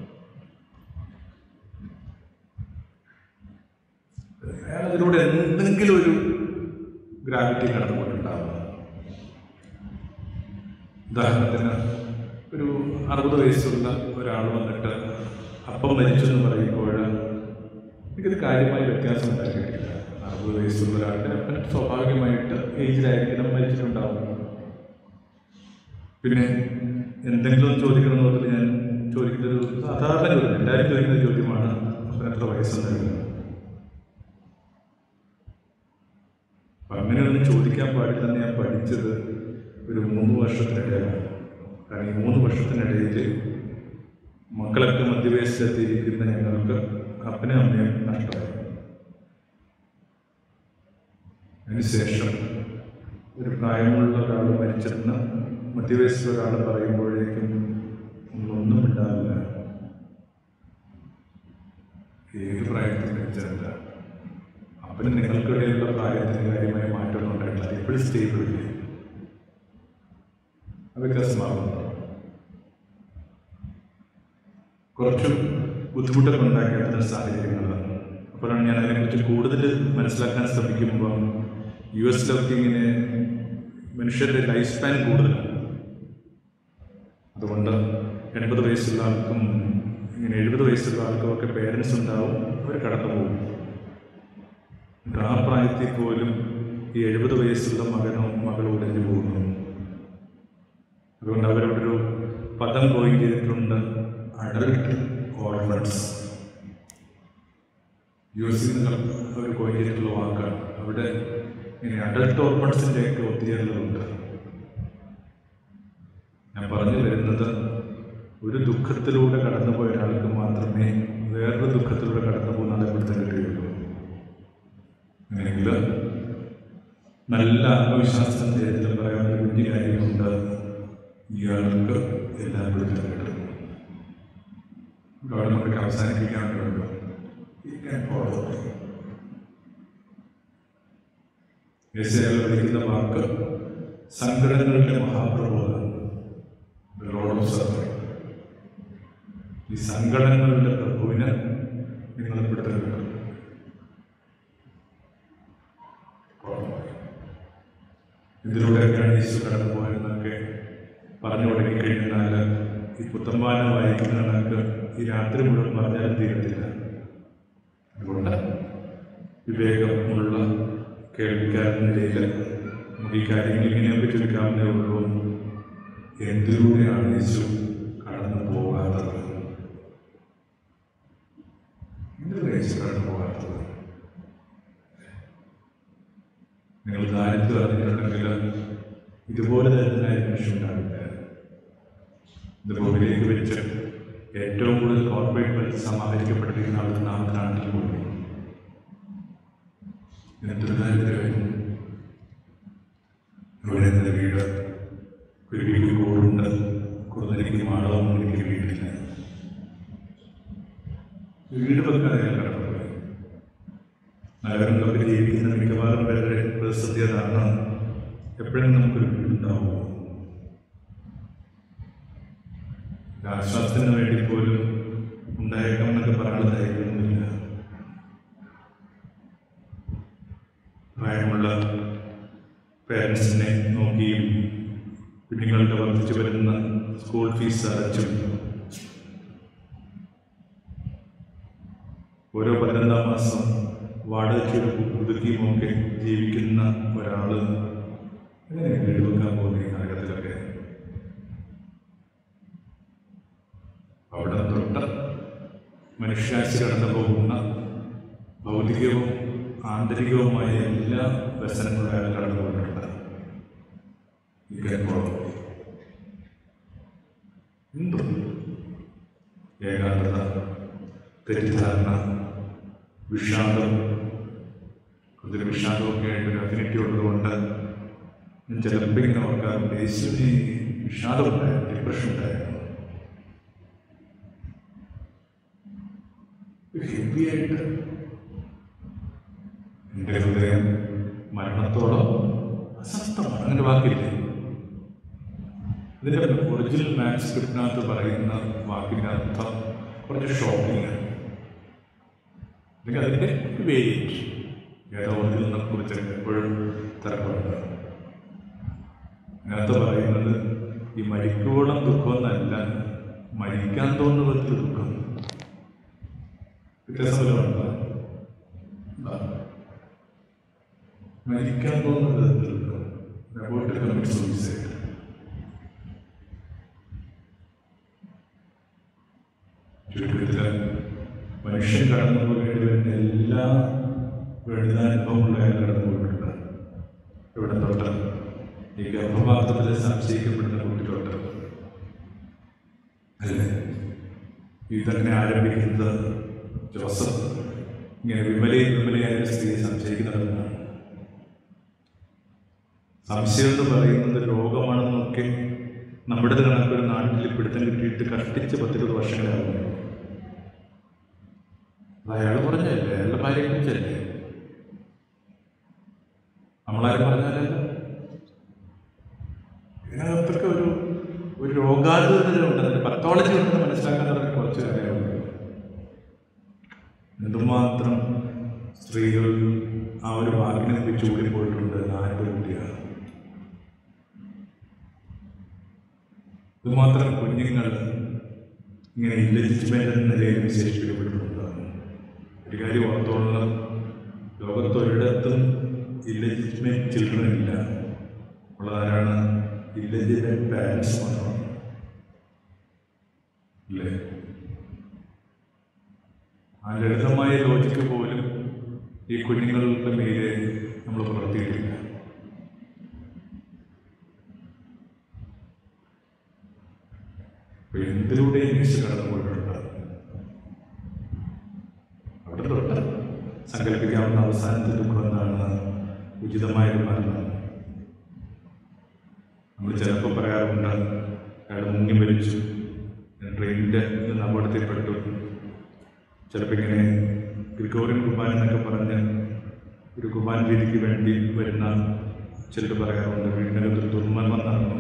അയാൾ അതിലൂടെ എന്തെങ്കിലും ഒരു ഗ്രാവിറ്റി കടന്നുപോയിട്ടുണ്ടാവും ഉദാഹരണത്തിന് ഒരു അറുപത് വയസ്സുള്ള ഒരാൾ വന്നിട്ട് അപ്പം മരിച്ചു എന്ന് പറയുമ്പോൾ എനിക്കൊരു കാര്യമായ വ്യത്യാസം ഉണ്ടാക്കിയിട്ടില്ല അറുപത് വയസ്സുള്ള ഒരാളുടെ അപ്പം സ്വാഭാവികമായിട്ട് ഏജിലായിരിക്കണം മരിച്ചിട്ടുണ്ടാവും പിന്നെ എന്തെങ്കിലും ചോദിക്കണം എന്നുള്ളത് ഞാൻ ചോദിക്കുന്ന ഒരു സാധാരണ ചോദ്യം എല്ലാവരും ചോദിക്കുന്ന ചോദ്യമാണ് അപ്പം എത്ര വയസ്സുണ്ടായിരുന്നു അപ്പം അങ്ങനെയൊന്നും ചോദിക്കാൻ പാടില്ലെന്ന് ഞാൻ പഠിച്ചത് ഒരു മൂന്ന് വർഷത്തിനിടയിലാണ് കാരണം ഈ മൂന്ന് വർഷത്തിനിടയിൽ മക്കളൊക്കെ മധ്യവയസ്സിലെത്തിയിരിക്കുന്ന ഞങ്ങൾക്ക് അപ്പനും അമ്മയും നഷ്ടമായി അതിനുശേഷം ഒരു പ്രായമുള്ള ഒരാൾ മരിച്ചെന്ന് മധ്യവയസ്സിൽ ഒരാൾ പറയുമ്പോഴേക്കും ഒന്നും ഉണ്ടാവില്ല ഏത് പ്രായത്തിൽ മരിച്ചതല്ല അപ്പന് നിങ്ങൾക്കിടയിലുള്ള പ്രായത്തിന് കാര്യമായ മാറ്റമൊന്നും ഉണ്ടായിട്ടില്ല എപ്പോഴും സ്റ്റേബിൾ ഇല്ലേ അത് വ്യത്യാസമാകുന്നു കുറച്ച് ബുദ്ധിമുട്ടൊക്കെ ഉണ്ടാക്കേണ്ട സാഹചര്യങ്ങളാണ് അപ്പോഴാണ് ഞാൻ അതിനെക്കുറിച്ച് കൂടുതൽ മനസ്സിലാക്കാൻ ശ്രമിക്കുമ്പോൾ യു എസിലൊക്കെ ഇങ്ങനെ മനുഷ്യരുടെ ലൈഫ് സ്പാൻ കൂടുതലാണ് അതുകൊണ്ട് എൺപത് വയസ്സുള്ള ആൾക്കും ഇങ്ങനെ എഴുപത് വയസ്സുള്ള ആൾക്കും ഒക്കെ പേരൻസ് ഉണ്ടാവും അവർ കടന്നു പോകും എന്നിട്ട് ആ പ്രായത്തിൽ പോലും ഈ എഴുപത് വയസ്സുള്ള മകനോ മകളോ ഉടഞ്ഞു പോകുന്നു അതുകൊണ്ട് അവരൊരു പദം കോയിൻ ചെയ്തിട്ടുണ്ട് അഡൽട്ട് ഓർഫൻസ് യു എസിൽ നിന്ന് അവർ കോയിൻ ചെയ്തിട്ടുള്ള വാക്കാണ് അവിടെ ഇങ്ങനെ അഡൽട്ട് ഓർഫൻസിൻ്റെയൊക്കെ ഒത്തുചേരലുണ്ട് ഞാൻ പറഞ്ഞു വരുന്നത് ഒരു ദുഃഖത്തിലൂടെ കടന്നുപോയ ഒരാൾക്ക് മാത്രമേ വേറൊരു ദുഃഖത്തിലൂടെ കടന്നു പോകുന്ന ആളെ പിടുത്തം കിട്ടുകയുള്ളൂ അങ്ങനെയെങ്കിൽ നല്ല ആത്മവിശ്വാസം ചെയ്തിട്ട് പറയാൻ ഒരു കുഞ്ഞു കാര്യമുണ്ട് ഇയാൾക്ക് എല്ലാം പിടുത്തം കിട്ടും അവിടെ നമുക്ക് അവസാനിപ്പിക്കാനുണ്ടല്ലോ You can follow me. യേശയ്യാവ് വിളിക്കുന്ന വാക്ക് സങ്കടങ്ങളുടെ മഹാപ്രഭുവാണ് The Lord of Suffering. ഈ സങ്കടങ്ങളുടെ പ്രഭുവിന് നിങ്ങൾ പിടുത്തം കിട്ടും ഇതിലൂടെയൊക്കെയാണ് യേശു കടന്നു പോയെന്നൊക്കെ പറഞ്ഞു തുടങ്ങി കഴിഞ്ഞാൽ ഈ പുത്തമ്പാന വായിക്കുന്ന കണക്ക് ഈ രാത്രി മുഴുവൻ പറഞ്ഞാൽ തീരത്തില്ല അതുകൊണ്ട് വിവേകമുള്ള കേൾവിക്കാരൻ നിലയിൽ നമുക്ക് ഈ കാര്യങ്ങൾ ഇങ്ങനെയൊക്കെ ചുരുക്കാവുന്നേ ഉള്ളൂ എന്തിലൂടെയാണ് യേശു കടന്നു പോകാത്തത് എന്തിലൂടെ യേശു കടന്നു പോകാത്തത് നിങ്ങൾ ദാരിദ്ര്യം അറിഞ്ഞിട്ടുണ്ടെങ്കിൽ ഇതുപോലെ തന്നെ മനുഷ്യൻ ഉണ്ടാവില്ല ഇത് ഭൂമിയിലേക്ക് വെച്ച് ഏറ്റവും കൂടുതൽ കോർപ്പറേറ്റ് വെൽത്ത് സമാഹരിക്കപ്പെട്ടിരിക്കുന്ന ആളുകൾ നാം നാട്ടിൽ പോയി എന്തൊരു ദാരിദ്ര്യമായിരുന്നു ഇവിടെ എൻ്റെ വീട് കുരുവിക്ക് കൂടുണ്ട് കൂടുതലേക്ക് മാളവും എനിക്ക് വീട്ടില്ല വീട് വെക്കാതെ കടന്നുപോയി നഗരങ്ങളൊക്കെ ജീവിക്കുന്ന മിക്കവാറും പേരുടെ പ്രതിസന്ധി അതാണ് എപ്പോഴും നമുക്കൊരു വീടുണ്ടാവുമോ ആശ്വാസത്തിന് വേണ്ടി പോലും ഉണ്ടായേക്കാം എന്നൊക്കെ പറയാനുള്ള ധൈര്യമൊന്നുമില്ല പ്രായമുള്ള പേരൻസിനെ നോക്കിയും കുഞ്ഞുങ്ങളുടെ വർദ്ധിച്ചു വരുന്ന സ്കൂൾ ഫീസ് അടച്ചും ഓരോ പതിനൊന്നാം മാസം വാടകയ്ക്ക് ഒതുക്കിയുമൊക്കെ ജീവിക്കുന്ന ഒരാൾ എങ്ങനെ വീട് വെക്കാൻ പോകുന്ന ഈ നഗരത്തിലൊക്കെ അവിടെ തൊട്ട് മനുഷ്യാശി കടന്നു പോകുന്ന ഭൗതികവും ആന്തരികവുമായ എല്ലാ വ്യസനങ്ങളും അയാൾ കടന്നു പോയിട്ടുണ്ട് ഈ കേൾക്കോളം എന്തോ ഏകാഗ്രത തെറ്റിദ്ധാരണ വിഷാദം അതിൽ വിഷാദമൊക്കെ ആയിട്ട് ഒരു അഫിനിറ്റി ഉള്ളതുകൊണ്ട് ഞാൻ ചിലപ്പോൾ ഇങ്ങനെ ഓർക്കാറുണ്ട് യേശുവിന് വിഷാദം ഉണ്ടായിരുന്നു ഡിപ്രഷൻ ഉണ്ടായിരുന്നു ഹെവിയായിട്ട് എൻ്റെ ഹൃദയം മരണത്തോളം അസ്വസ്ഥമാണ് അങ്ങനെ വാക്കില്ലേ ഇതിൻ്റെ ഒറിജിനൽ മാൻസ്ക്രിപ്റ്റിനകത്ത് പറയുന്ന വാക്കിൻ്റെ അർത്ഥം കുറച്ച് ഷോക്കിംഗ് ആണ് അല്ലെങ്കിൽ അതിൻ്റെ വേരിയേറ്റ് ഏതോ ഒറിജിനലിനെ കുറിച്ച് എപ്പോഴും തരപ്പെടുന്നത് അതിനകത്ത് പറയുന്നത് ഈ മരിക്കുവോളം ദുഃഖമെന്നല്ല മരിക്കാൻ തോന്നുന്ന വിധത്തിൽ ദുഃഖം വ്യത്യാസമുണ്ടോ മരിക്കാൻ തോന്നുന്ന വിധത്തിൽ ദുഃഖം about to commit suicide. ചുരുക്കത്തിൽ മനുഷ്യൻ കടന്നു പോകേണ്ടി വരുന്ന എല്ലാ വേദനാനുഭവങ്ങളും അയാൾ കടന്നു പോയിട്ടുണ്ട് ഇവിടെ തൊട്ട് ഈ ഗർഭപാത്രത്തിൽ സംശയിക്കപ്പെടുന്ന കുട്ടി തൊട്ട് അല്ലേ ഇതങ്ങനെ ആരംഭിക്കുന്നത് ജോസഫ് ഇങ്ങനെ വിമലയും വിമലയായ ഒരു സ്ത്രീയെ സംശയിക്കുന്നതെന്നാണ് സംശയം എന്ന് പറയുന്നത് രോഗമാണെന്നൊക്കെ നമ്മുടെ കണക്കൊരു നാട്ടിൽ പിടുത്തം കിട്ടിയിട്ട് കഷ്ടിച്ച് പത്തിരുപത് വർഷങ്ങളാകുന്നു അത് അയാൾ പറഞ്ഞല്ലേ അയാളുടെ ഭാര്യയെ കുറിച്ചല്ലേ നമ്മളാരും പറഞ്ഞാലല്ല ഇതിനകത്തൊക്കെ ഒരു ഒരു രോഗാതുരതയുണ്ട് അതിന് പത്തോളജി ഉണ്ടെന്ന് മനസ്സിലാക്കാൻ തുടങ്ങി കുറച്ച് കാര്യമുണ്ട് എന്തുമാത്രം സ്ത്രീകൾ ആ ഒരു വാക്കിനെ ചൂടി പോയിട്ടുണ്ട് ആരുടെ കുട്ടിയാണ് ഇതുമാത്രം കുഞ്ഞുങ്ങൾ ഇങ്ങനെ ഇല്ലജിറ്റ്മെൻ്റ് എന്ന നിലയിൽ വിശേഷിപ്പിക്കപ്പെട്ടിട്ടുണ്ടാകും ഒരു കാര്യം ഓർത്തോളം ലോകത്തൊരിടത്തും ഇല്ലജിറ്റ്മേറ്റ് ചിൽഡ്രൻ ഇല്ല ഉള്ളതാരാണ് ഇല്ലജിറ്റ്മേറ്റ് പാരൻസ് മാത്രമാണ് ഇല്ലേ ആ ലളിതമായ ലോജിക്ക് പോലും ഈ കുഞ്ഞുങ്ങളുടെ മീതെ നമ്മൾ പുലർത്തിയിട്ടില്ല അപ്പൊ എന്തിലൂടെ യേശു കടന്നു പോയിട്ടുണ്ട് സങ്കല്പിക്കാവുന്ന അവസാനത്തെ ദുഃഖം എന്താണ് ഉചിതമായൊരു മരണം നമ്മൾ ചിലപ്പോൾ പറയാറുണ്ട് അയാൾ മുങ്ങി മരിച്ചു ട്രെയിനിൻ്റെ നിന്ന് അപകടത്തിൽപ്പെട്ടു ചിലപ്പോൾ ഇങ്ങനെ ഗ്രിഗോറിയൻ കുർബാന എന്നൊക്കെ പറഞ്ഞ് ഒരു കുർബാന രീതിക്ക് വേണ്ടി വരുന്ന ചിലർ പറയാറുണ്ട് വീടിനകത്തൊരു ദുർമരണം നടന്നു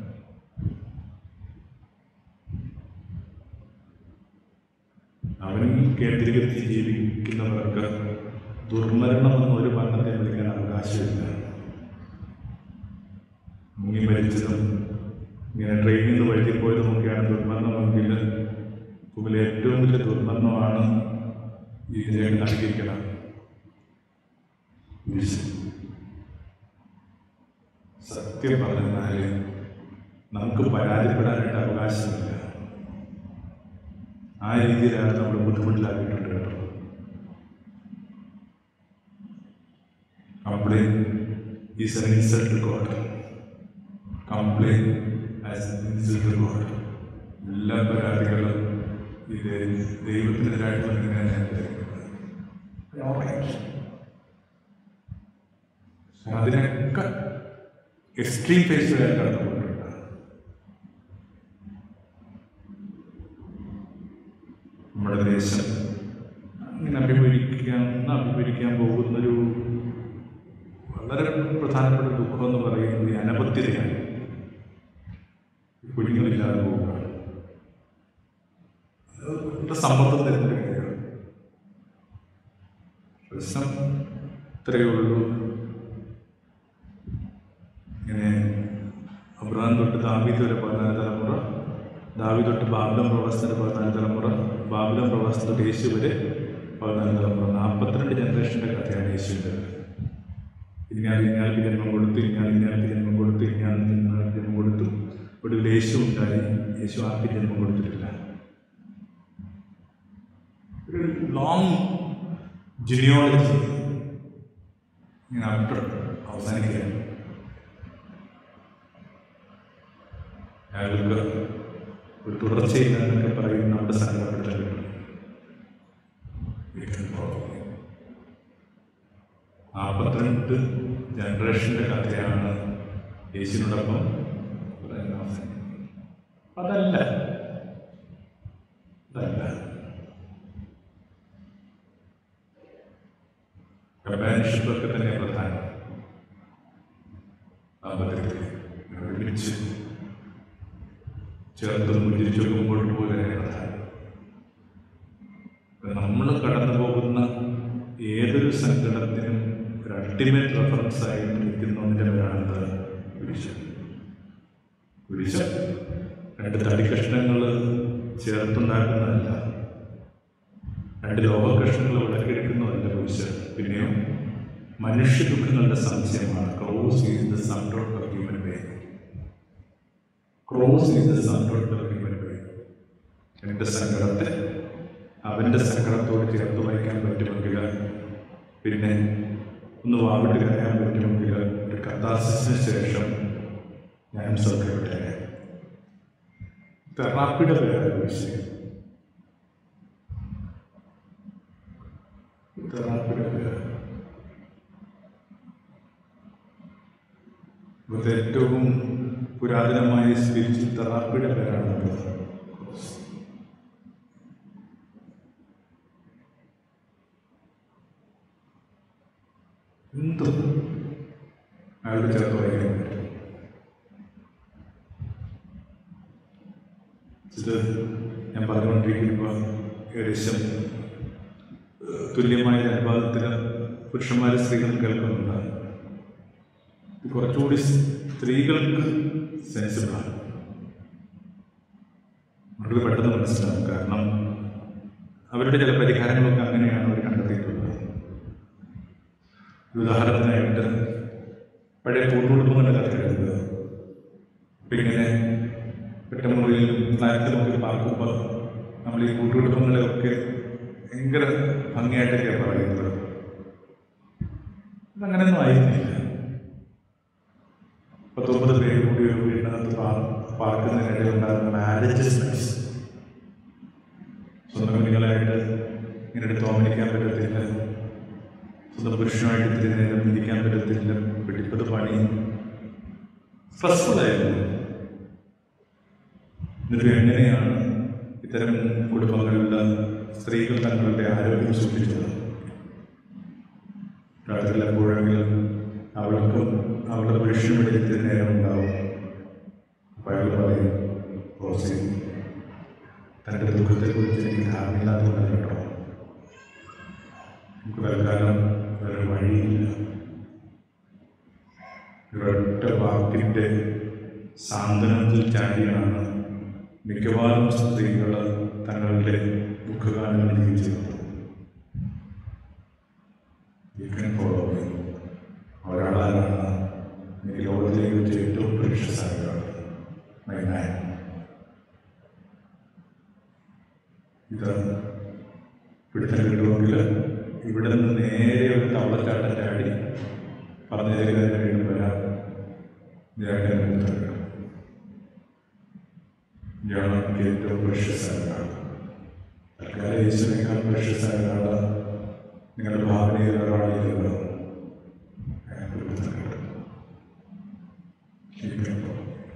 അവനിൽ കേന്ദ്രീകരിച്ച് ജീവിക്കുന്നവർക്ക് ദുർമരണം എന്ന ഒരു മരണത്തെ വിളിക്കാൻ അവകാശമില്ല മുങ്ങി മരിച്ചതും ഇങ്ങനെ ട്രെയിനിൽ നിന്ന് വഴുതി പോയതും ഒക്കെയാണ് ദുർമരണമെങ്കിൽ ഭൂമിയിലെ ഏറ്റവും വലിയ ദുർമരണമാണ് ഇതിനെ നൽകിയിരിക്കണം സത്യം പറഞ്ഞാൽ നമുക്ക് പരാതിപ്പെടാനായിട്ട് അവകാശമില്ല ആ രീതിയിലാണ് നമ്മൾ ബുദ്ധിമുട്ടിലാക്കിയിട്ടുണ്ട് കേട്ടോ complain is an insult to God complain as an insult to God എല്ലാ പരാതികളും ഇത് ദൈവത്തിനെതിരായിട്ടുള്ള ഇങ്ങനെ അതിനൊക്കെ എക്സ്ട്രീം ഫേസിലാണ് കടന്നുപോയിട്ടുണ്ട് നമ്മുടെ ദേശം അങ്ങനെ അഭിമുഖീകരിക്കാൻ അഭിമുഖീകരിക്കാൻ പോകുന്നൊരു വളരെ പ്രധാനപ്പെട്ട ദുഃഖം എന്ന് പറയുന്നത് ഈ അനപത്യതയാണ് ഈ കുഞ്ഞുങ്ങളില്ലാതെ പോവുക അത് സമ്മർദ്ദം തരുന്നൊരു കാര്യമാണ് പ്രശ്നം ഇത്രയേ ഉള്ളൂ ഇങ്ങനെ അബ്രഹാം തൊട്ട് ദാവീദ് വരെ പതിനാല് തലമുറ ദാവി തൊട്ട് ബാബിലം പ്രവാസത്തിൻ്റെ പതിനാല് തലമുറ ബാബിലം പ്രവാസം തൊട്ട് യേശു വരെ പതിനാല് തലമുറ നാൽപ്പത്തിരണ്ട് ജനറേഷൻ്റെ കഥയാണ് യേശുവിൻ്റെ ഇന്നാൾ ഇന്നാൾക്ക് ജന്മം കൊടുത്തു ഇന്നാൾ ഇന്നാൾക്ക് ജന്മം കൊടുത്തു ഇന്നാൾ ഇന്നാൾക്ക് ജന്മം കൊടുത്തു ഒടുവിൽ യേശു ഉണ്ടായി യേശു ആർക്കും ജന്മം കൊടുത്തിട്ടില്ല ഒരു ലോങ് ജിനിയോളജി ഇങ്ങനെ അത്ര അവസാനിക്കുകയാണ് അയാൾക്ക് ഒരു തുടർച്ചയില്ലെന്നൊക്കെ പറയുന്ന നമ്മുടെ സങ്കടപ്പെടുത്തലുണ്ട് നാൽപ്പത്തിരണ്ട് ജനറേഷൻ്റെ കഥയാണ് യേശുവിനോടൊപ്പം പറയുന്ന അവസാനിക്കുന്നത്. അതല്ല അതല്ല കമ്പാനിഷിപ്പൊക്കെ തന്നെ പ്രധാനം ദാമ്പത്യത്തിൽ ഒരുമിച്ച് ചേർത്ത് മുന്നിരിച്ചു മുമ്പോട്ട് പോലെ പ്രധാനം നമ്മൾ കടന്നു പോകുന്ന ഏതൊരു സങ്കടത്തിനും ഒരു അൾട്ടിമേറ്റ് റെഫറൻസ് ആയിട്ട് നിൽക്കുന്നതിൻ്റെ പേരാണ് കുരിശ് കുരിശ് രണ്ട് തടിക്കഷ്ണങ്ങൾ ചേർത്തുണ്ടാക്കുന്നതല്ല രണ്ട് ലോകകഷ്ണങ്ങൾ വിളക്കെടുക്കുന്നതല്ല കുരിശ് പിന്നെയോ മനുഷ്യ ദുഃഖങ്ങളുടെ സംശയമാണ് ക്രോസ് ഈസ് ദ സൺഡോട്ട് ഓഫ് ഹ്യൂമൻ ബേ ക്രോസ് ഈസ് ദ സൺഡോട്ട് ഓഫ് ഹ്യൂമൻ ബേ എൻ്റെ സങ്കടത്തെ അവൻ്റെ സങ്കടത്തോട് ചേർത്ത് വയ്ക്കാൻ പറ്റുമെങ്കിൽ പിന്നെ ഒന്ന് വാവിട്ട് കരയാൻ പറ്റുമെങ്കിൽ ഒരു കഥാസിന് ശേഷം ഞാൻ സ്വർഗപ്പെട്ടേ തെറാപ്പിയുടെ പേരാണ് വിഷയം തെറാപ്പിയുടെ പേര് ഇവിടുത്തെ ഏറ്റവും പുരാതനമായ സ്പിരിച്വൽ തെറാപ്പിയുടെ പേരാണ് ക്രോസ് എന്തും അയാൾക്ക് ചേർത്ത് വായിക്കാൻ പറ്റും ഇത് ഞാൻ പറഞ്ഞുകൊണ്ടിരിക്കുമ്പോൾ ഏകദേശം ഏഹ്, തുല്യമായ അനുപാതത്തിൽ പുരുഷന്മാരും സ്ത്രീകളും കേൾക്കുന്നുണ്ട് ഇത് കുറച്ചുകൂടി സ്ത്രീകൾക്ക് സെൻസിബിളാണ് അവർക്ക് പെട്ടെന്ന് മനസ്സിലാവും കാരണം അവരുടെ ചില പരിഹാരങ്ങളൊക്കെ അങ്ങനെയാണ് അവർ കണ്ടെത്തിയിട്ടുള്ളത് ഒരു ഉദാഹരണത്തിനായിട്ട് പഴയ പൂർവ്വകുടുംബങ്ങളുടെ കഥ എഴുതുക അപ്പം ഇങ്ങനെ പെട്ടമുറിയിൽ ഫ്ലാറ്റിലുമൊക്കെ പാർക്കുമ്പോൾ നമ്മൾ ഈ കൂട്ടുകുടുംബങ്ങളെയൊക്കെ ഭയങ്കര ഭംഗിയായിട്ടൊക്കെയാണ് പറയുന്നത് അതങ്ങനെയൊന്നും ആയിരുന്നില്ല പത്തൊമ്പത് പേര് കൂടി ഒരു വീടിനകത്ത് പാർ പാർക്കുന്നതിനിടയിൽ ഉണ്ടാകുന്ന മാരേജസ് നൈസ് സ്വന്തം കുഞ്ഞുങ്ങളായിട്ട് ഇങ്ങനെ എടുത്ത് ഓമനിക്കാൻ പറ്റത്തില്ല പുരുഷനുമായിട്ട് ഇത്തിരി നേരം ഇരിക്കാൻ പറ്റത്തില്ല പിടിപ്പത് പണി സ്ട്രെസ്ഫുൾ ആയിരുന്നു എന്നിട്ട് എങ്ങനെയാണ് ഇത്തരം കുടുംബങ്ങളിൽ സ്ത്രീകൾ തങ്ങളുടെ ആരോഗ്യം സൂക്ഷിച്ചത് രാത്രിയിൽ എപ്പോഴെങ്കിലും അവൾക്കും അവളുടെ പുരുഷനും ഇടയിൽ നേരം ഉണ്ടാവും അപ്പോൾ അയാൾ പറയും റോസി തൻ്റെ ദുഃഖത്തെക്കുറിച്ച് എനിക്ക് ധാരണയില്ലാത്തതുകൊണ്ട് കേട്ടോ നമുക്ക് തൽക്കാലം വേറെ വഴിയില്ല ഒരൊറ്റ വാക്കിൻ്റെ സാന്ത്വനത്തിൽ ചാടിയാണ് മിക്കവാറും സ്ത്രീകൾ തങ്ങളുടെ ദുഃഖകാലങ്ങൾ ജീവിച്ചത് You can follow me. ഒരാളാണ് എനിക്ക് ലോകത്തിലേക്ക് വെച്ച് ഏറ്റവും പ്രഷ്യസായ ഒരാൾ മൈ മാൻ ഇത് പിടുത്തം കിട്ടുമെങ്കിൽ ഇവിടെ നിന്ന് നേരെ ഒരു തവളച്ചാട്ടം ചാടി പറഞ്ഞതിലേക്ക് തന്നെ വീണ്ടും വരാം ഞാൻ ഇയാളാണ് എനിക്ക് ഏറ്റവും പ്രഷ്യസായ ആൾ തൽക്കാലം യേശുവിനേക്കാൾ പ്രഷ്യസായ ആള് നിങ്ങളുടെ ഭാവനയിൽ ഒരാളില്ലല്ലോ അയാൾക്ക് പിടുത്തം കിട്ടും. ഇരിക്കുമ്പോൾ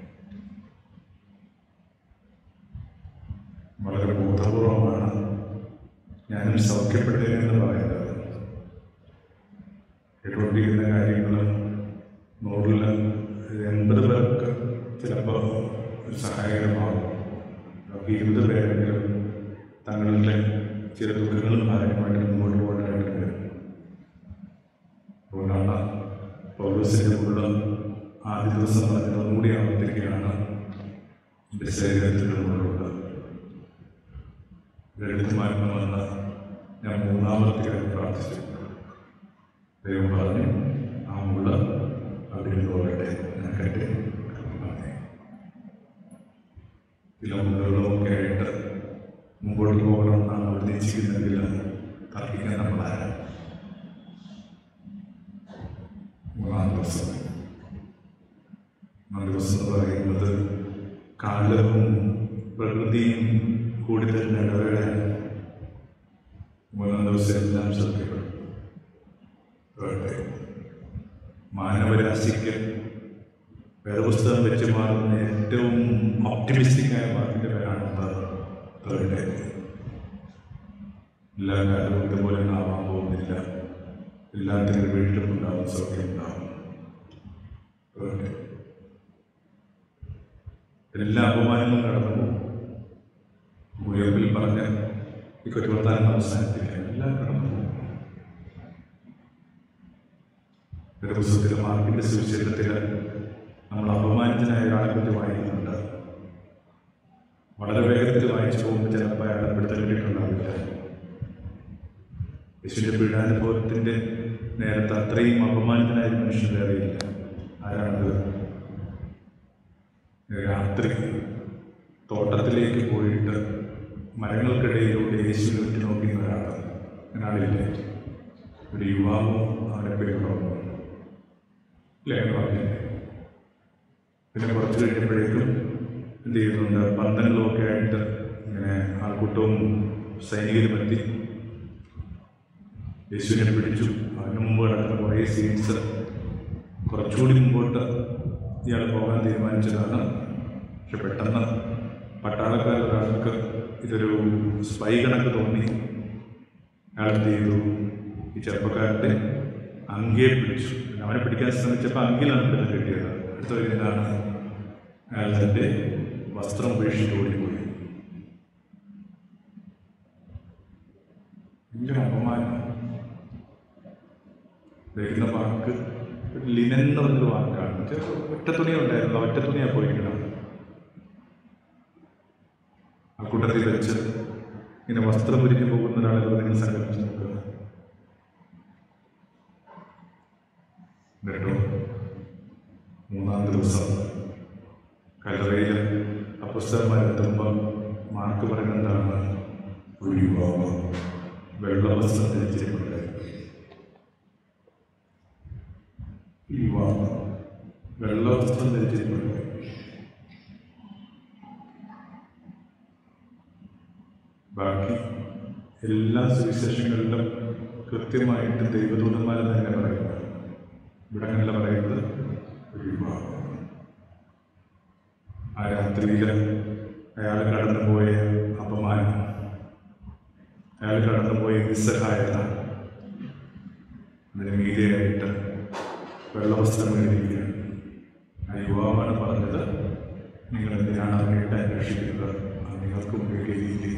വളരെ ബോധപൂർവമാണ് ഞാനും സൗഖ്യപ്പെട്ടതെന്ന് പറയുന്നത് കേട്ടുകൊണ്ടിരിക്കുന്ന കാര്യങ്ങൾ നൂറിൽ എൺപത് പേർക്ക് ചിലപ്പോൾ ഒരു സഹായകരമാകും അപ്പോൾ ഇരുപത് പേരെങ്കിലും തങ്ങളുടെ ചില ദുഃഖങ്ങളും ഭാര്യമായിട്ട് മുമ്പോട്ട് പോകാനായിട്ട് വരും അതുകൊണ്ടാണ് പൗലോസിൻ്റെ ഉള്ള ആദ്യ ദിവസം പറഞ്ഞത് ഒന്നുകൂടി ആവർത്തിക്കുകയാണ് എൻ്റെ ശരീരത്തിലുള്ളത് എടുത്തു മാറ്റണമെന്ന് ഞാൻ മൂന്നാമത്തെ കാര്യം പ്രാർത്ഥിച്ചു ദൈവം പറഞ്ഞു ആ മുള്ള അവിടെ പോകട്ടെ ഞാൻ കട്ടെ ചില മുള്ളുകളൊക്കെ ആയിട്ട് മുമ്പോട്ട് പോകണമെന്നാണ് അവർ നിശ്ചയിക്കുന്നെങ്കിൽ തർക്കിക്കാൻ നമ്മളാരാ മൂന്നാം ദിവസം മൂന്നാം ദിവസം എന്ന് പറയുന്നത് കാലവും പ്രകൃതിയും കൂടി തന്നെ ഇടവേളയാണ് മൂന്നാം ദിവസം എല്ലാം ശ്രദ്ധിക്കണം വേണ്ടേ മാനവരാശിക്ക് വേദപുസ്തകം വെച്ച് മാറുന്ന ഏറ്റവും ഓപ്റ്റിമിസ്റ്റിക്കായ മാർക്കിൻ്റെ പേരാണ് തേർഡ് ഡേ എല്ലാ കാലവും ഇതുപോലെ ആവാൻ പോകുന്നില്ല എല്ലാത്തിനും വീട്ടിലും ഉണ്ടാവും സൗഖ്യം ഉണ്ടാവും തേർഡ് ഡേ എല്ലാ അപമാനങ്ങളും കടന്നു പോകും ഉയർപ്പിൽ പറഞ്ഞ ഈ കുറ്റവർത്താനം അവസാനിപ്പിക്കാൻ എല്ലാം കടന്നു പോകും ഒരു പുസ്തകത്തിൽ മാർക്കിന്റെ സുവിശേഷത്തിൽ നമ്മൾ അപമാനിതനായ ഒരാളെ പറ്റി വായിക്കുന്നുണ്ട് വളരെ വേഗത്തിൽ വായിച്ചു പോകുമ്പോൾ ചിലപ്പോൾ അയാളെ പിടുത്തലിട്ടുണ്ടാവില്ല യേശുവിൻ്റെ പീഡാനുഭവത്തിൻ്റെ നേരത്തെ അത്രയും അപമാനിതനായ ഒരു മനുഷ്യൻ വേറെയില്ല ആരാണത് രാത്രി തോട്ടത്തിലേക്ക് പോയിട്ട് മരങ്ങൾക്കിടയിലൂടെ യേശുവിനെ ഉറ്റു നോക്കുന്ന ഒരാൾ ഒരാളില്ലേ ഒരു യുവാവും അവനെ പേരുള്ളവരും അല്ലേ എന്ന് പറഞ്ഞില്ലേ പിന്നെ കുറച്ച് കഴിഞ്ഞപ്പോഴേക്കും എന്ത് ചെയ്യുന്നുണ്ട് ബന്ധങ്ങളും ഒക്കെ ആയിട്ട് ഇങ്ങനെ ആൾക്കൂട്ടവും സൈനികരും എത്തി യേശുവിനെ പിടിച്ചു അതിന് മുമ്പ് നടക്കുന്ന കുറേ സീൻസ് കുറച്ചുകൂടി മുമ്പോട്ട് ഇയാൾ പോകാൻ തീരുമാനിച്ചതാണ് പക്ഷെ പെട്ടെന്ന് പട്ടാളക്കാരൊരാൾക്ക് ഇതൊരു സ്പൈ കണക്ക് തോന്നി അയാൾ എന്ത് ചെയ്തു ഈ ചെറുപ്പക്കാരൻ്റെ അങ്കിയെ പിടിച്ചു അവനെ പിടിക്കാൻ ശ്രമിച്ചപ്പോൾ അങ്കിലാണ് പിടിച്ച് കിട്ടിയത് അടുത്ത വരുന്നതാണ് അയാൾ തൻ്റെ വസ്ത്രം ഉപേക്ഷിച്ച് ഓടിപ്പോയി ഭയങ്കര അപമാനം വരുന്ന വാക്ക് ഒരു ലിനൻ എന്ന് പറഞ്ഞൊരു വാക്കാണ് ചെറിയ ഒറ്റ തുണി ഉണ്ടായിരുന്നു ആ ഒറ്റ തുണിയാ പോയിരിക്കണം ആ കൂട്ടത്തിൽ വെച്ച് ഇങ്ങനെ വസ്ത്രം ഉരിഞ്ഞു പോകുന്ന ഒരാളെ നിങ്ങൾ സങ്കല്പിച്ച് നോക്കുക കേട്ടോ മൂന്നാം ദിവസം കല്ലറയിൽ അപ്പുസ്തകന്മാരെത്തുമ്പോൾ മാർക്ക് പറയുന്നതാണ് ഒരു യുവാവ് വെള്ളവസ്ത്രം ധരിച്ചിട്ടുണ്ട് യുവാവ് വെള്ളവസ്ത്രം ധരിച്ചിട്ടുണ്ട് ബാക്കി എല്ലാ സുവിശേഷങ്ങളിലും കൃത്യമായിട്ട് ദൈവദൂതന്മാർ തന്നെ പറയുന്നത് ഇവിടെ അങ്ങനെയല്ല പറയുന്നത് ഒരു വിഭാഗം ആ രാത്രിയിൽ അയാൾ കടന്നുപോയ അപമാനം അയാൾ കടന്നുപോയ നിസ്സഹായത അതിന് മീതിയായിട്ട് വെള്ളവസ്ത്രം എഴുതിയിരിക്കുകയാണ് ആ യുവാവാണ് പറഞ്ഞത് നിങ്ങൾ എന്തിനാണ് അവരുടെ അന്വേഷിക്കുന്നത് അത് നിങ്ങൾക്ക് മുമ്പിൽ എഴുതിയിരിക്കും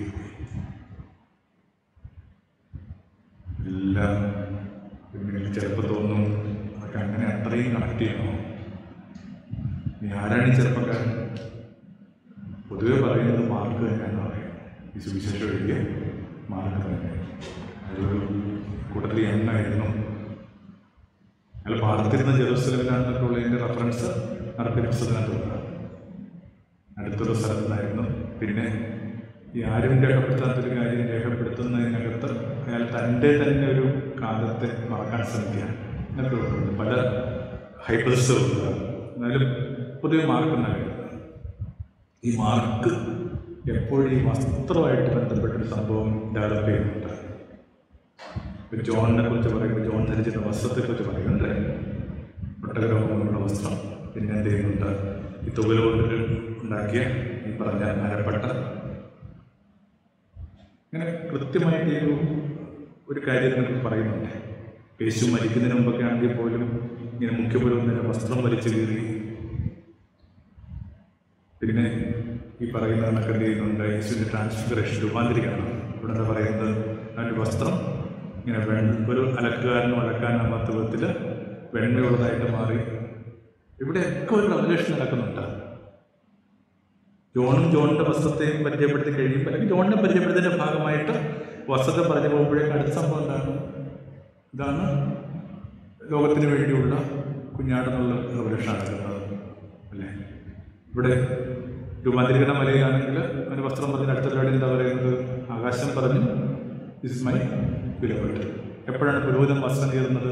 എല്ലാം പിന്നീട് ചിലപ്പോൾ തോന്നും അതൊക്കെ അങ്ങനെ അത്രയും കണക്ട് ചെയ്യണോ നീ ആരാണ് ഈ ചെറുപ്പക്കാരൻ പൊതുവെ പറയുന്നത് മാർക്ക് തന്നെയാണെന്ന് പറയും ഈ സുവിശേഷം എഴുതിയ മാർക്ക് തന്നെ അതൊരു കൂട്ടത്തിൽ എണ്ണായിരുന്നു അയാൾ പാർത്തിരുന്ന ജെറൂസലമിലാണെന്നൊക്കെ ഉള്ളതിൻ്റെ റെഫറൻസ് അറബി പുസ്തകത്തിനകത്തുണ്ട് അടുത്തൊരു സ്ഥലത്തായിരുന്നു പിന്നെ ഈ ആരും രേഖപ്പെടുത്താത്തൊരു കാര്യം രേഖപ്പെടുത്തുന്നതിനകത്ത് അയാൾ തൻ്റെ തന്നെ ഒരു കാലത്തെ മറക്കാൻ ശ്രമിക്കുക എന്നൊക്കെ ഉണ്ട് പല ഹൈപ്പേഴ്സുകളുണ്ട് എന്നാലും പൊതുവെ മാർക്ക് നൽകുന്നത് ഈ മാർക്ക് എപ്പോഴും ഈ വസ്ത്രമായിട്ട് ബന്ധപ്പെട്ടൊരു സംഭവം ഡെവലപ്പ് ചെയ്യുന്നുണ്ട് ഇപ്പൊ ജോണിനെ കുറിച്ച് പറയുമ്പോൾ ജോൺ ധരിച്ചിരുന്ന വസ്ത്രത്തെ കുറിച്ച് പറയുന്നുണ്ട് ഒട്ടകരോഗമുള്ള വസ്ത്രം പിന്നെ എന്ത് ചെയ്യുന്നുണ്ട് ഈ തുകലുകൊണ്ട് ഉണ്ടാക്കിയ ഈ പറഞ്ഞ അരപ്പട്ട ഇങ്ങനെ കൃത്യമായിട്ട് ഈ ഒരു ഒരു കാര്യത്തിനെ കുറിച്ച് പറയുന്നുണ്ട് യേശു മരിക്കുന്നതിന് മുമ്പൊക്കെ ആണെങ്കിൽ പോലും ഇങ്ങനെ മുഖ്യപുരോഹിതന്റെ വസ്ത്രം വലിച്ചു കീറി പിന്നെ ഈ പറയുന്ന കണക്ക് എന്ത് ചെയ്യുന്നുണ്ട് യേശുവിൻ്റെ ട്രാൻസ്ഫിഗറേഷൻ രൂപാന്തരിക്കണം ഇവിടെ എന്താ പറയുന്നത് ആ ഒരു വസ്ത്രം ഇങ്ങനെ വെൺ ഒരു അലക്കുകാരനും അലക്കാനാവാത്ത വിധത്തിൽ വെണ്മയുള്ളതായിട്ട് മാറി ഇവിടെയൊക്കെ ഒരു റവല്യൂഷൻ നടക്കുന്നുണ്ട് ജോണും ജോണിന്റെ വസ്ത്രത്തെയും പരിചയപ്പെടുത്തി കഴിയുമ്പോൾ അല്ലെങ്കിൽ ജോണിനെ പരിചയപ്പെടുത്തിയതിന്റെ ഭാഗമായിട്ട് വസ്ത്രത്തെ പറഞ്ഞു പോകുമ്പോഴേക്കും അടുത്ത സംഭവം എന്താണ് ഇതാണ് ലോകത്തിന് വേണ്ടിയുള്ള കുഞ്ഞാടെന്നുള്ള റവല്യൂഷൻ നടക്കുന്നത് അല്ലേ ഇവിടെ രൂപാന്തരീകരണ മലയാണെങ്കിൽ അതിന് വസ്ത്രം പറഞ്ഞ അടുത്ത പരിപാടി എന്താ പറയുന്നത് ആകാശം പറഞ്ഞു ദിസ് മൈ വിലപ്പെട്ട് എപ്പോഴാണ് പുരോഹിതം വസ്ത്രം കയറുന്നത്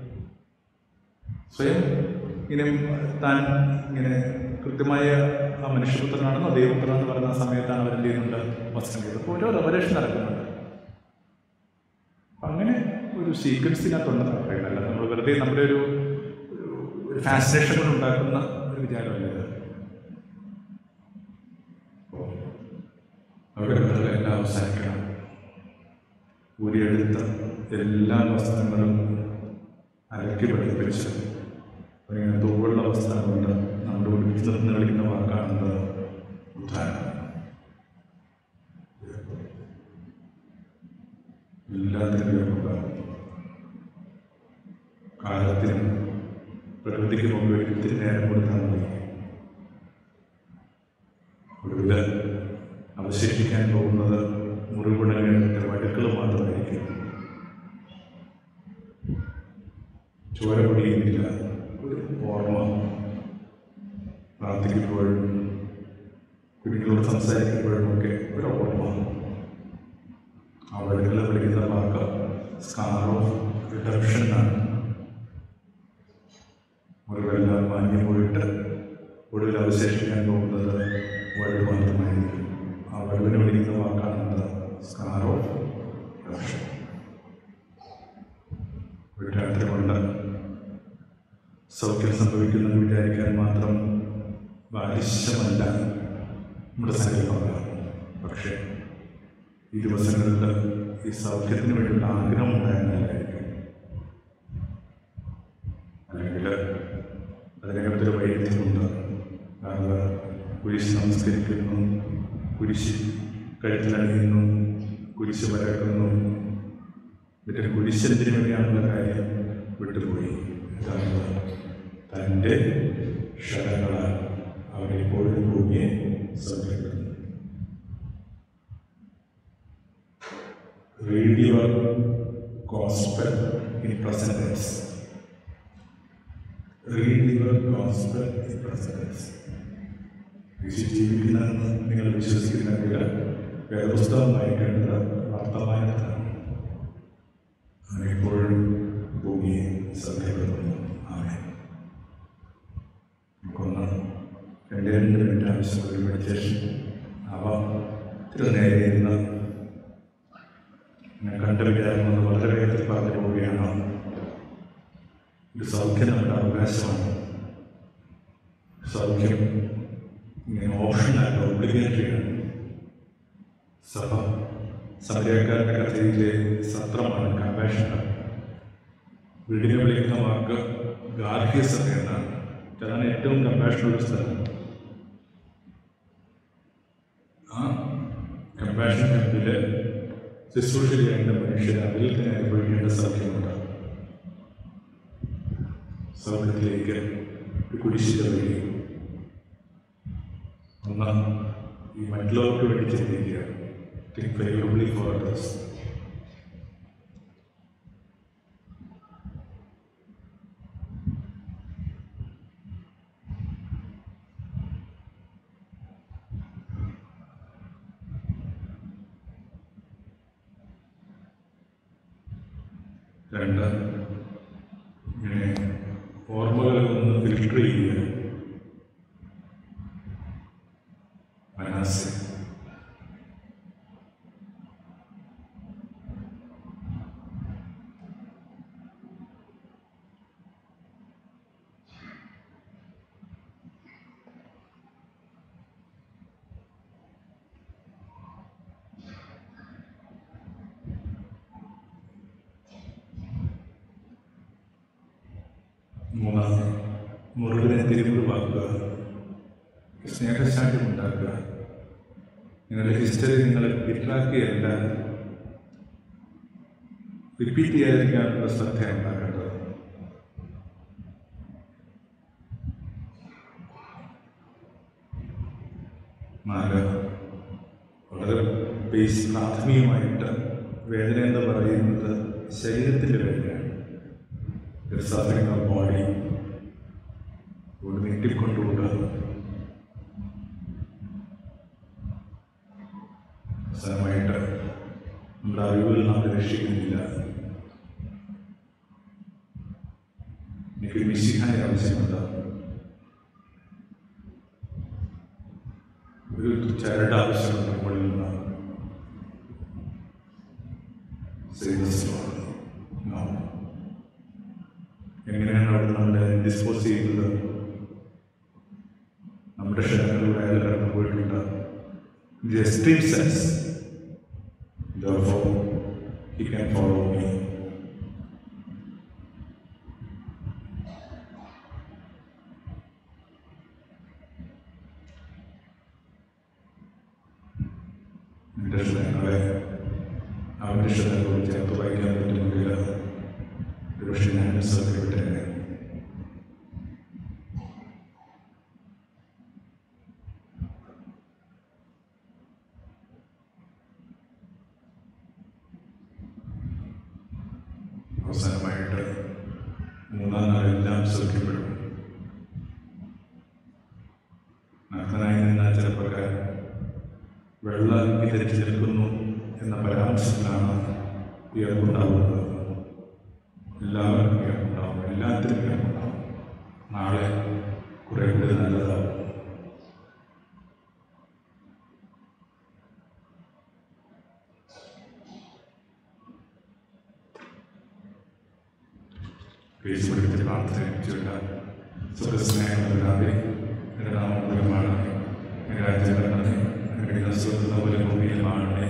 സ്വയം ഇങ്ങനെ താൻ ഇങ്ങനെ കൃത്യമായ ആ മനുഷ്യപുത്രനാണെന്നോ ദൈവപുത്രനെന്ന് പറയുന്ന സമയത്താണ് അവർ എന്ത് ചെയ്യുന്നുണ്ട് വസ്ത്രം കയറുന്നത് അപ്പോൾ ഓരോ റെവലേഷൻ നടക്കുന്നുണ്ട് അപ്പം അങ്ങനെ ഒരു സീക്വൻസിനകത്തുണ്ടെന്ന് പറയുന്നത് അല്ല നമ്മൾ വെറുതെ നമ്മുടെ ഒരു ഒരു- ഒരു ഫാസിനേഷൻ കൊണ്ട് ഉണ്ടാക്കുന്ന ഒരു വിചാരമല്ല ഇത് അവരെല്ലാം അവസാനിക്കണം ഊരിയെടുത്ത എല്ലാ വസ്ത്രങ്ങളും അലക്കി പഠിപ്പിച്ച് ഇങ്ങനെ തൂവുള്ള വസ്ത്രങ്ങളുണ്ട് നമ്മുടെ ഒരുമിച്ച് നിർന്ന് കളിക്കുന്ന വാക്കാണെന്ന് ഉദാഹരണം എല്ലാത്തിനും യോഗം കാലത്തിനും പ്രകൃതിക്ക് മുമ്പ് ഒരിക്കലും നേരം കൊടുത്താൽ മതി ഒടുവിൽ അവശേഷിക്കാൻ പോകുന്നത് മുറിവുടങ്ങളുടെ വഴുക്കൾ മാത്രമായിരിക്കും ചോര പൊടിയുന്നില്ല ഒരു ഓർമ്മ പ്രാർത്ഥിക്കുമ്പോഴും കുഞ്ഞുങ്ങളോട് സംസാരിക്കുമ്പോഴും ഒക്കെ ഒരു ഓർമ്മ ആ വഴുക്കൾ വിളിക്കുന്ന വാക്ക് സ്കാർ ഓഫ് റിഡംഷൻ ആണ് മുറിവെല്ലാം മാഞ്ഞു പോയിട്ട് ഒടുവിൽ അവശേഷിക്കാൻ പോകുന്നത് വഴു മാത്രമായിരിക്കും ആ വഴുവിനെ വിളിക്കുന്ന വാക്കാണ് സ്കാർ ഓഫ് റിഡംഷൻ ഒരു രാത്രി കൊണ്ട് സൗഖ്യം സംഭവിക്കുമെന്ന് വിചാരിക്കാൻ മാത്രം ബാലിശ്യമല്ല നമ്മുടെ സങ്കല്പമല്ല പക്ഷേ ഈ ദിവസങ്ങളിൽ ഈ സൗഖ്യത്തിന് വേണ്ടിയുള്ള ആഗ്രഹം ഉണ്ടായിരുന്നില്ലായിരിക്കും അല്ലെങ്കിൽ അതിനകത്തൊരു വൈദ്യമുണ്ട് കാരണം കുരിശ് നമസ്കരിക്കുന്നു കുരിശ് കഴുത്തിലണിയുന്നു കുരിശ് വരക്കുന്നു എന്നിട്ട് കുരിശെന്തിനു വേണ്ടിയാണെന്നുള്ള കാര്യം വിട്ടുപോയി ഇതാണ് തൻ്റെ ക്ഷണങ്ങളാൽ അവരെപ്പോഴും ഭൂമിയെ സൗഖ്യപ്പെടുന്നു Read your gospel in present tense. Read your gospel in present tense. യേശു ജീവിക്കുന്നതെന്ന് നിങ്ങൾ വിശ്വസിക്കുന്നെങ്കിൽ വേദപുസ്തകം വായിക്കേണ്ടത് വർത്തമാനത്താണ് അവനെപ്പോഴും ഭൂമിയെ ശ്രദ്ധപ്പെടുന്നു ആമേ നമുക്കൊന്ന് രണ്ട് രണ്ട് മിനിറ്റ് ആവശ്യമുള്ള ഒരു മെഡിറ്റേഷൻ അവ ഇത്തിരി നേരെ ഇരുന്ന് ഞാൻ കണ്ട വിചാരം കൊണ്ട് വളരെ വേഗത്തിൽ പറഞ്ഞു ഒരു സൗഖ്യം നമ്മുടെ അവകാശമാണ് സൗഖ്യം ഇങ്ങനെ ഓപ്ഷനല്ല ഒബ്ലിഗേറ്ററിയാണ് സഭ സമരക്കാരുടെ കഥയിലെ സത്രമാണ് കമ്പാഷനാണ് വീടിനെ വിളിക്കുന്ന വാക്ക് ഗാർഹിക സഭ എന്നാണ് അതാണ് ഏറ്റവും കമ്പാഷനുള്ള സ്ഥലം ആ കമ്പാഷൻ ക്യാമ്പില് ശുശ്രൂഷ ചെയ്യേണ്ട മനുഷ്യർ അതിൽ തന്നെ അനുഭവിക്കേണ്ട സൗഖ്യമുണ്ട് സൗഖ്യത്തിലേക്ക് ഒരു കുരിശിത വഴി ഒന്ന് ഈ മറ്റുള്ളവർക്ക് വേണ്ടി ചിന്തിക്കുക തിങ്ക് ഫേവറബിളി ഫോർ അതേഴ്സ് രണ്ട് ഇങ്ങനെ ഓർമ്മകളിൽ നിന്ന് ഫിൽട്ടർ ചെയ്യുക മനസ്സ് മൂന്നാം മുറിവിനെ തിരിമുറിവാക്കുക സ്നേഹശാഠ്യം ഉണ്ടാക്കുക നിങ്ങളുടെ ഹിസ്റ്ററി നിങ്ങളെ പിറ്റാക്കിയല്ല റിപ്പീറ്റ് ചെയ്യാതിരിക്കാനുള്ള ശ്രദ്ധ ഉണ്ടാക്കേണ്ടത് നാല് വളരെ ബേസ് പ്രാഥമികമായിട്ട് വേദന എന്ന് പറയുന്നത് ശരീരത്തിൻ്റെ വേദനയാണ് ഒരു സഫറിങ് ഓഫ് ബോഡി ഒരു നീട്ടിക്കൊണ്ടുകൊണ്ട് അവസാനമായിട്ട് നമ്മുടെ അറിവുകൾ നമ്മൾ രക്ഷിക്കുന്നില്ല എനിക്ക് മിശിഹായ ആവശ്യമുണ്ട് ഒരു ചരട് ആവശ്യമുണ്ട് മുകളിൽ നിന്ന് ശ്രീകൃഷ്ണ എങ്ങനെയാണ് അവിടെ നമ്മളെ ഡിസ്പോസ് ചെയ്യുന്നത് നമ്മുടെ ക്ഷണങ്ങളിലൂടെ അയാൾ കടന്നു പോയിട്ടുണ്ട് the extreme sense Therefore, he can follow me. എൻ്റെ ക്ഷണങ്ങളെ അവൻ്റെ ക്ഷണങ്ങളോട് ചേർത്ത് വായിക്കാൻ പറ്റുമെങ്കിൽ ഒരുപക്ഷെ ഞാൻ ശ്രദ്ധപ്പെട്ടേനെ അവസാനമായിട്ട് മൂന്നാം നാളെല്ലാം ശ്രദ്ധിക്കപ്പെടും നഗ്നനായി നിന്ന ചെറുപ്പക്കാരൻ വെള്ളം വിതരിച്ച് നിൽക്കുന്നു എന്ന പരാമർശത്തിലാണ് ഉയർവുണ്ടാവുന്നത് എല്ലാവർക്കും ഉയർവുണ്ടാവും എല്ലാത്തിനും ഉയർവുണ്ടാവും നാളെ കുറെ കൂടി നല്ലതാവും യേശു പഠിപ്പിച്ച പ്രാർത്ഥന ചൊല്ല സ്വർഗസ്നേഹമില്ലാതെ എൻ്റെ നാമം മൂലമാണ് എൻ്റെ രാജ്യം വരണമേ എൻ്റെ സ്വർഗ പോലെ ഭൂമിയിലുമാണേ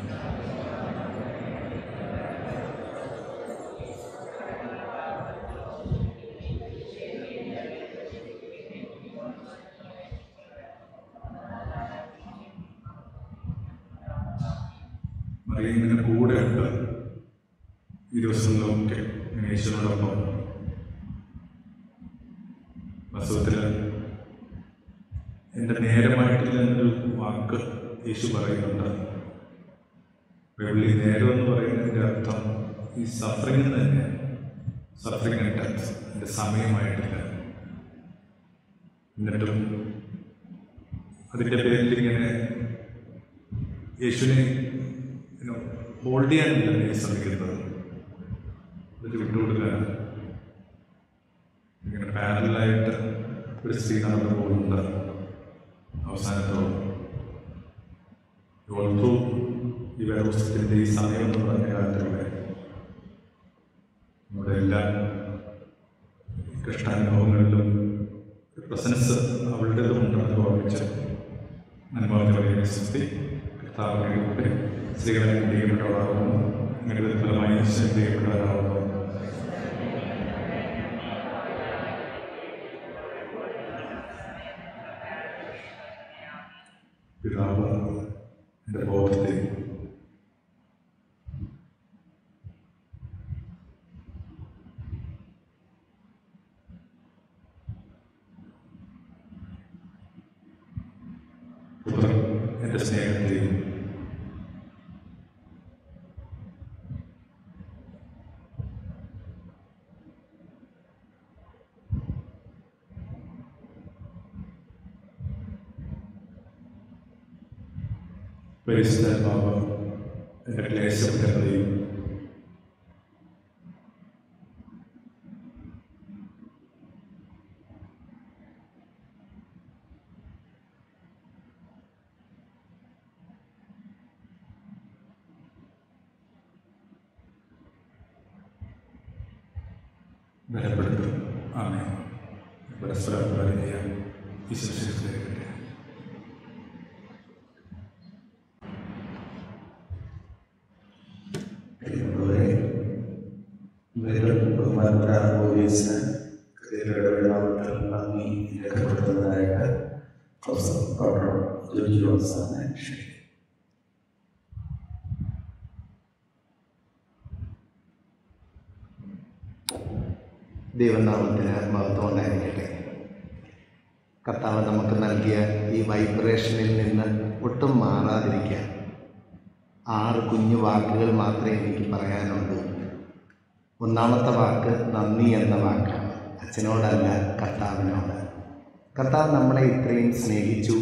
മറിയം ഇങ്ങനെ കൂടെ ഉണ്ട് ഈ ദിവസങ്ങളിലൊക്കെ ഇങ്ങനെ ഈശ്വരനോടൊപ്പം വാസ്തവത്തിൽ എൻ്റെ നേരമായിട്ടില്ല എന്നൊരു വാക്ക് യേശു പറയുന്നുണ്ട് ബൈബിളിൽ നേരം എന്ന് പറയുന്നതിൻ്റെ അർത്ഥം ഈ സഫറിങ് തന്നെയാണ് സഫറിങ് ആൻഡ് ഡെത്ത് എൻ്റെ സമയമായിട്ടില്ല എന്നിട്ടും അതിൻ്റെ പേരിൽ ഇങ്ങനെ യേശുവിനെ ഹോൾഡ് ചെയ്യാനില്ല നീ ശ്രമിക്കുന്നത് അതൊക്കെ വിട്ടുകൊടുക്കുകയാണ് ഇങ്ങനെ പാരലായിട്ട് ഒരു സ്ത്രീ നടന്നു പോകുന്നുണ്ട് അവസാനത്തോളം ഓൾത്തോ ഈ വേദപുസ്തകത്തിൻ്റെ ഈ സമയം എന്ന് പറഞ്ഞ കാലത്തിലൂടെ നമ്മുടെ എല്ലാം കഷ്ടാനുഭവങ്ങളിലും പ്രസൻസ് അവളുടേതും ഉണ്ടെന്ന് ഓർമ്മിച്ച് അനുഭവത്തെ വലിയ സൃഷ്ടി കർത്താവിനെ സ്ത്രീകളെ അനുഗ്രഹിക്കപ്പെട്ടവളാകുന്നു അങ്ങനെ ഫലമായി അനുഗ്രഹിക്കപ്പെട്ടവരാകുന്നു പിതാവ് എൻ്റെ ബോധത്തെ പുത്രൻ എൻ്റെ സ്നേഹത്തെയും പരിശുദ്ധാത്മാവ് എൻ്റെ ക്ലേശപ്പെട്ടതെയും ബലപ്പെടുത്തും ആമേ പരസ്പരം പ്രകാരം ചെയ്യാൻ വിശ്വസിച്ചിരിക്കട്ടെ പ്രിയമുള്ളവരെ ഇവരുടെ ബഹുമാനപ്പെട്ട പോലീസ് കൃതിയുടെ വെള്ളാമത്തിൽ നന്ദി രേഖപ്പെടുത്തുന്നതായിട്ട് പ്രൊഫസർ ഡോക്ടർ ജോജി ജോൺസാണ് ക്ഷണിക്കുന്നത് ദൈവനാമത്തിന് മഹത്വം ഉണ്ടായിരിക്കട്ടെ കർത്താവ് നമുക്ക് നൽകിയ ഈ വൈബ്രേഷനിൽ നിന്ന് ഒട്ടും മാറാതിരിക്കാൻ ആറ് കുഞ്ഞു വാക്കുകൾ മാത്രമേ എനിക്ക് പറയാനുള്ളൂ ഒന്നാമത്തെ വാക്ക് നന്ദി എന്ന വാക്കാണ് അച്ഛനോടല്ല കർത്താവിനോട് കർത്താവ് നമ്മളെ ഇത്രയും സ്നേഹിച്ചു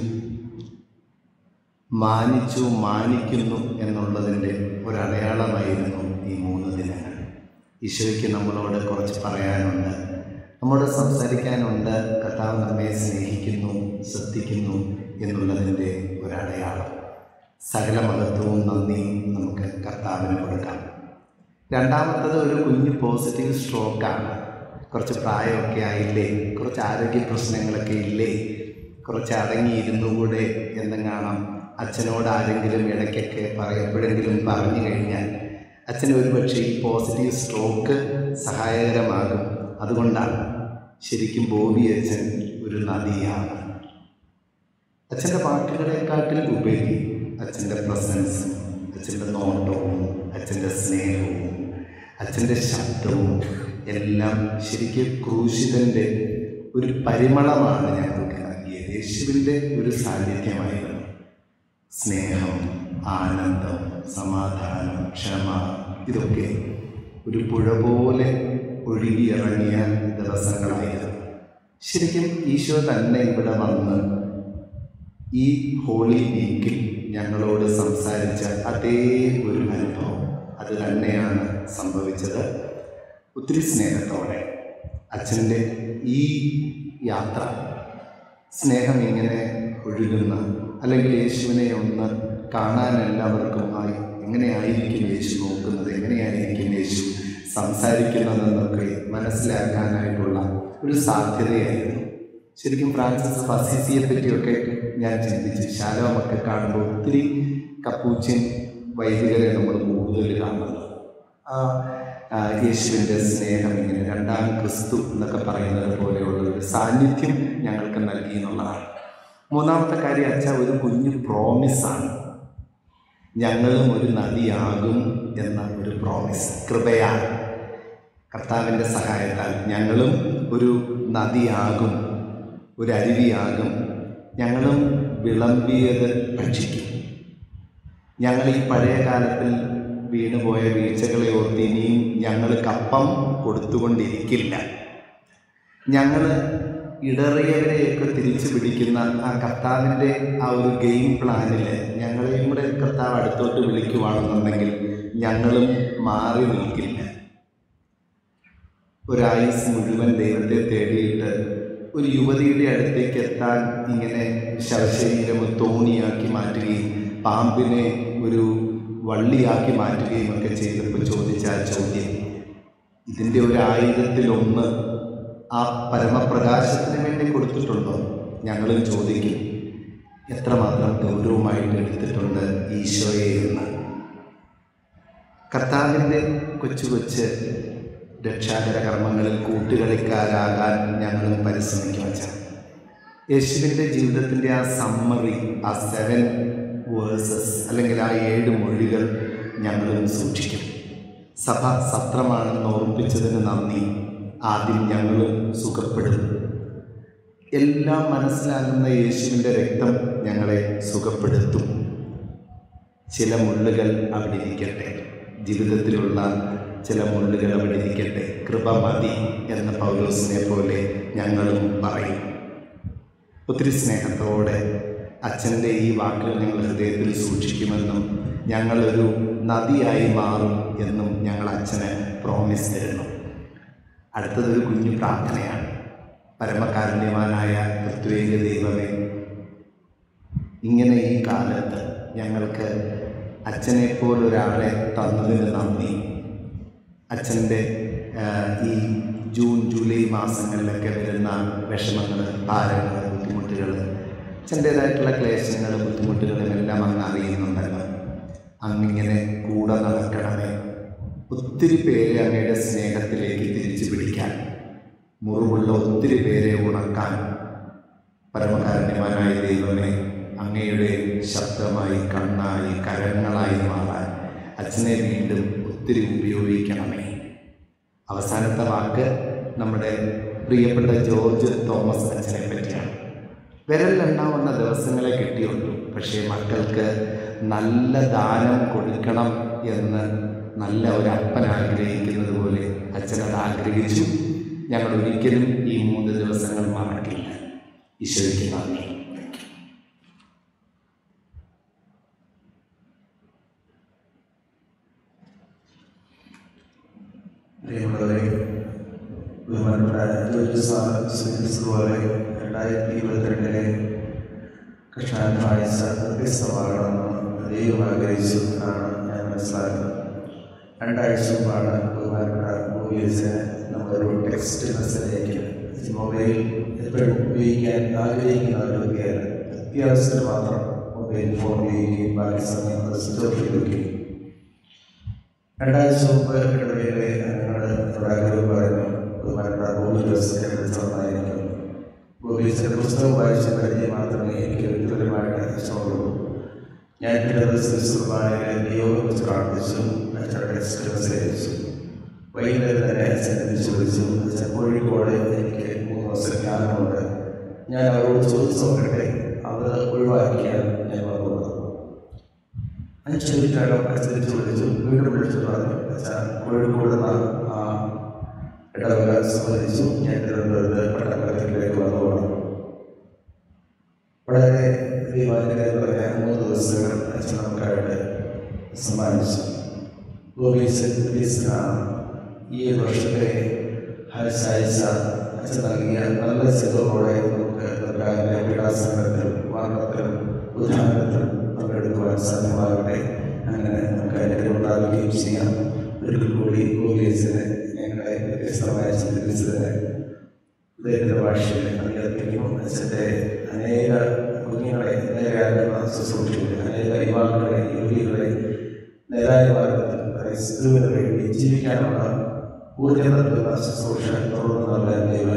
മാനിച്ചു മാനിക്കുന്നു എന്നുള്ളതിൻ്റെ ഒരടയാളമായിരുന്നു ഈ മൂന്ന് ദിനങ്ങൾ ഈശോയ്ക്ക് നമ്മളോട് കുറച്ച് പറയാനുണ്ട് നമ്മോട് സംസാരിക്കാനുണ്ട് കർത്താവ് നമ്മെ സ്നേഹിക്കുന്നു ശ്രദ്ധിക്കുന്നു എന്നുള്ളതിൻ്റെ ഒരടയാളം സകല മഹത്വവും നന്ദിയും നമുക്ക് കർത്താവിന് കൊടുക്കാം രണ്ടാമത്തത് ഒരു കുഞ്ഞ് പോസിറ്റീവ് സ്ട്രോക്കാണ് കുറച്ച് പ്രായമൊക്കെ ആയില്ലേ കുറച്ച് ആരോഗ്യ പ്രശ്നങ്ങളൊക്കെ ഇല്ലേ കുറച്ച് അടങ്ങിയിരുന്നുകൂടെ എന്നും കാണാം അച്ഛനോട് ആരെങ്കിലും ഇടയ്ക്കൊക്കെ പറയപ്പോഴെങ്കിലും പറഞ്ഞു കഴിഞ്ഞാൽ അച്ഛന് ഒരുപക്ഷെ ഈ പോസിറ്റീവ് സ്ട്രോക്ക് സഹായകരമാകും അതുകൊണ്ടാണ് ശരിക്കും ബോബി അച്ഛൻ ഒരു നദിയാണ് അച്ഛൻ്റെ വാക്കുകളെക്കാട്ടിൽ ഉപരി അച്ഛൻ്റെ പ്രസൻസും അച്ഛൻ്റെ നോട്ടവും അച്ഛൻ്റെ സ്നേഹവും അച്ഛൻ്റെ ശബ്ദവും എല്ലാം ശരിക്കും ക്രൂശിതൻ്റെ ഒരു പരിമളമാണ് ഞങ്ങൾക്ക് നൽകിയത് യേശുവിൻ്റെ ഒരു സാന്നിധ്യമായിരുന്നു സ്നേഹം ആനന്ദം സമാധാനം ക്ഷമ ഇതൊക്കെ ഒരു പുഴ പോലെ ഒഴുകിയിറങ്ങിയ ദിവസങ്ങളായിരുന്നു ശരിക്കും ഈശോ തന്നെ ഇവിടെ വന്ന് ഈ ഹോളി വീക്കിൽ ഞങ്ങളോട് സംസാരിച്ച അതേ ഒരു അനുഭവം അത് തന്നെയാണ് സംഭവിച്ചത് ഒത്തിരി സ്നേഹത്തോടെ അച്ഛൻ്റെ ഈ യാത്ര സ്നേഹം ഇങ്ങനെ ഒഴുകുന്ന അല്ലെങ്കിൽ യേശുവിനെ ഒന്ന് കാണാൻ എല്ലാവർക്കും ആയി എങ്ങനെയായിരിക്കും യേശു നോക്കുന്നത് എങ്ങനെയായിരിക്കും യേശു സംസാരിക്കുന്നതെന്നൊക്കെ മനസ്സിലാക്കാനായിട്ടുള്ള ഒരു സാധ്യതയായിരുന്നു ശരിക്കും ഫ്രാൻസിസ് ഫസീസിയെ പറ്റിയൊക്കെ ഞാൻ ചിന്തിച്ചു ശാലോമൊക്കെ കാണുമ്പോൾ ഒത്തിരി കപ്പൂച്ചിൻ വൈദികരെ നമ്മൾ കൂടുതൽ കാണുന്നത് ആ ആ, യേശുവിൻ്റെ സ്നേഹം ഇങ്ങനെ രണ്ടാം ക്രിസ്തു എന്നൊക്കെ പറയുന്നത് പോലെയുള്ള ഒരു സാന്നിധ്യം ഞങ്ങൾക്ക് നൽകി എന്നുള്ളതാണ് മൂന്നാമത്തെ കാര്യം അച്ഛ ഒരു കുഞ്ഞു പ്രോമിസാണ് ഞങ്ങളും ഒരു നദിയാകും എന്ന ഒരു പ്രോമിസ് കൃപയാണ് കർത്താവിൻ്റെ സഹായത്താൽ ഞങ്ങളും ഒരു നദിയാകും ഒരു അരുവിയാകും ഞങ്ങളും വിളമ്പിയത് ഭക്ഷിക്കും ഞങ്ങൾ ഈ പഴയ കാലത്തിൽ വീണുപോയ വീഴ്ചകളെ ഓർത്ത് ഇനിയും ഞങ്ങൾ കപ്പം കൊടുത്തുകൊണ്ടിരിക്കില്ല ഞങ്ങൾ ഇടറിയവരെയൊക്കെ തിരിച്ചു പിടിക്കുന്ന ആ കർത്താവിൻ്റെ ആ ഒരു ഗെയിം പ്ലാനിൽ ഞങ്ങളെയും കൂടെ കർത്താവ് അടുത്തോട്ട് വിളിക്കുവാണെന്നുണ്ടെങ്കിൽ ഞങ്ങളും മാറി നിൽക്കില്ല ഒരായുസ് മുഴുവൻ ദൈവത്തെ തേടിയിട്ട് ഒരു യുവതിയുടെ അടുത്തേക്ക് എത്താൻ ഇങ്ങനെ ശവശരീരം തോണിയാക്കി മാറ്റുകയും പാമ്പിനെ ഒരു വള്ളിയാക്കി മാറ്റുകയും ഒക്കെ ചെയ്തപ്പോൾ ചോദിച്ച ആ ചോദ്യം ഇതിൻ്റെ ഒരു ആയിരത്തിലൊന്ന് ആ പരമപ്രകാശത്തിന് വേണ്ടി കൊടുത്തിട്ടുണ്ടോ ഞങ്ങളും ചോദിക്കും എത്രമാത്രം ഗൗരവമായിട്ട് എടുത്തിട്ടുണ്ട് ഈശോയെ എന്ന് കർത്താവിൻ്റെ കൊച്ചു കൊച്ച് രക്ഷാകര കർമ്മങ്ങളിൽ കൂട്ടുകളിക്കാരാകാൻ ഞങ്ങളും പരിശ്രമിക്കും അച്ഛൻ യേശുവിൻ്റെ ജീവിതത്തിൻ്റെ ആ സമ്മറി ആ സെവൻ വേഴ്സസ് അല്ലെങ്കിൽ ആ ഏഴ് മൊഴികൾ ഞങ്ങളും സൂക്ഷിക്കും സഭ സത്രമാണെന്ന് ഓർമ്മിപ്പിച്ചതിന് നന്ദി ആദ്യം ഞങ്ങളും സുഖപ്പെടും എല്ലാം മനസ്സിലാകുന്ന യേശുവിൻ്റെ രക്തം ഞങ്ങളെ സുഖപ്പെടുത്തും ചില മുള്ളുകൾ അവിടെ ഇരിക്കട്ടെ ജീവിതത്തിലുള്ള ചില മുള്ളുകൾ അവിടെ ഇരിക്കട്ടെ കൃപ മതി എന്ന പൗലോസിനെ പോലെ ഞങ്ങളും പറയും ഒത്തിരി സ്നേഹത്തോടെ അച്ഛൻ്റെ ഈ വാക്കുകൾ ഞങ്ങൾ ഹൃദയത്തിൽ സൂക്ഷിക്കുമെന്നും ഞങ്ങളൊരു നദിയായി മാറും എന്നും ഞങ്ങൾ അച്ഛന് പ്രോമിസ് തരുന്നു അടുത്തതൊരു കുഞ്ഞു പ്രാർത്ഥനയാണ് പരമകാരുണ്യവാനായ പൃഥ്വേക ദൈവമേ ഇങ്ങനെ ഈ കാലത്ത് ഞങ്ങൾക്ക് അച്ഛനെ പോലൊരാളെ തന്നതിന് നന്ദി അച്ഛൻ്റെ ആ, ഈ ജൂൺ ജൂലൈ മാസങ്ങളിലൊക്കെ വരുന്ന വിഷമങ്ങൾ ഭാരങ്ങൾ ബുദ്ധിമുട്ടുകൾ അച്ഛൻ്റേതായിട്ടുള്ള ക്ലേശങ്ങളും ബുദ്ധിമുട്ടുകളും എല്ലാം അങ്ങ് അറിയുന്നുണ്ടല്ലോ അങ്ങിങ്ങനെ കൂടെ നടക്കണമേ ഒത്തിരി പേരെ അങ്ങയുടെ സ്നേഹത്തിലേക്ക് തിരിച്ചു പിടിക്കാൻ മുറിവുള്ള ഒത്തിരി പേരെ ഉണക്കാൻ പരമകാരുണ്യവാനായ ദൈവമേ അങ്ങയുടെ ശബ്ദമായി കണ്ണായി കരങ്ങളായി മാറാൻ അച്ഛനെ വീണ്ടും ഒത്തിരി ഉപയോഗിക്കണമേ അവസാനത്തെ വാക്ക് നമ്മുടെ പ്രിയപ്പെട്ട ജോർജ് തോമസ് അച്ഛനെ പറ്റിയാണ് വിരലിലെണ്ണാവുന്ന ദിവസങ്ങളെ കിട്ടിയുള്ളൂ പക്ഷേ മക്കൾക്ക് നല്ല ദാനം കൊടുക്കണം എന്ന് നല്ല ഒരു അപ്പൻ ആഗ്രഹിക്കുന്നത് പോലെ അച്ഛനത് ആഗ്രഹിച്ചു ഞങ്ങൾ ഒരിക്കലും ഈ മൂന്ന് ദിവസങ്ങൾ മറക്കില്ല ഈശോയ്ക്ക് നന്ദി പ്രിയമുള്ളവരെ ബഹുമാനപ്പെട്ട ജോർജ് സാർ സൂചിപ്പിച്ചതുപോലെ രണ്ടായിരത്തി ഇരുപത്തിരണ്ടിലെ കൃഷ്ണായ വ്യത്യസ്തമാകണമെന്ന് ദൈവം ആഗ്രഹിച്ചു എന്നാണ് ഞാൻ മനസ്സിലാക്കുന്നത് രണ്ടാഴ്ച മുമ്പാണ് ബഹുമാനപ്പെട്ട മൂവീസിന് നമ്മളൊരു ടെക്സ്റ്റ് മെസ്സേജ് അയക്കുന്നത് മൊബൈൽ എപ്പോഴും ഉപയോഗിക്കാൻ ആഗ്രഹിക്കുന്ന ഒരു വ്യക്തിയാണ് അത്യാവശ്യത്തിന് മാത്രം മൊബൈൽ ഫോൺ ഉപയോഗിക്കുകയും ബാക്കി സമയം അത് സ്വിച്ച് ഓഫ് ചെയ്ത് വയ്ക്കുകയും രണ്ടാഴ്ച മുമ്പ് ഇടവേളെ ഞങ്ങൾ പ്രധാനമന്ത്രി പറഞ്ഞു ബഹുമാനപ്പെട്ട ബോബി ജോസിനെ വിളിച്ചതായിരിക്കും ബോബീസിന്റെ പുസ്തകം വായിച്ച പരിചയം മാത്രമേ എനിക്ക് വ്യക്തിപരമായിട്ട് ഇഷ്ടമുള്ളൂ ഞാൻ പിന്നീട് കുർബാനയിലെ നിയോഗം വെച്ച് പ്രാർത്ഥിച്ചു അച്ഛൻ ടെക്സ്റ്റ് മെസ്സേജ് അയച്ചു വൈകുന്നേരം തന്നെ അച്ഛൻ തിരിച്ചു വിളിച്ചു അച്ഛൻ കോഴിക്കോട് എനിക്ക് മൂന്ന് ദിവസം ജ്ഞാനമുണ്ട് ഞാൻ അവരോട് ചോദിച്ചു നോക്കട്ടെ അത് ഒഴിവാക്കിയാൽ ഞാൻ വന്നത് അഞ്ച് മിനിറ്റകം അനുസരിച്ച് വിളിച്ചു വീണ്ടും വിളിച്ചു പറഞ്ഞു അച്ഛാ കോഴിക്കോട് നിന്ന് ആ ഇടവക സംബന്ധിച്ചു ഞാൻ തിരുവനന്തപുരത്ത് പട്ടണത്തിലേക്ക് വന്നതാണ് വളരെ ദൈവാനുഗ്രഹമായ മൂന്ന് ദിവസങ്ങൾ അച്ഛൻ നമുക്കായിട്ട് സമ്മാനിച്ചു ഗോപീസിനാണ് ഈ ഒരു വർഷത്തെ ഹർഷാഴ്ച അച്ഛൻ നൽകിയ നല്ല ചിത്രത്തോടെ നമുക്ക് സർക്കാരിൻ്റെ പീഡാസനത്തിലും വർണ്ണത്തിലും ഉദാഹരണത്തിലും പങ്കെടുക്കുവാൻ സാധ്യമാകട്ടെ അങ്ങനെ നമുക്ക് അനുഗ്രഹം ഉണ്ടാവുകയും ചെയ്യാം ഒരിക്കൽ കൂടി ഗോപീസിനെ ഞങ്ങളെ വ്യത്യസ്തമായി ചിന്തിച്ചതിന് ദൈവത്തിന്റെ ഭാഷയിൽ അറിയാത്തിരിക്കും അച്ഛൻ്റെ അനേക കുഞ്ഞുങ്ങളെ നേരെയാക്കുന്ന ശുശ്രൂഷയിൽ അനേക യുവാക്കളെ യുവതികളെ നേരായ മാർഗത്തിൽ ക്രൈസ്തുവിന് വേണ്ടി ജീവിക്കാനുള്ള ഊർജ്ജം നൽകുന്ന ശുശ്രൂഷ തുടർന്ന് നൽകാൻ ദൈവം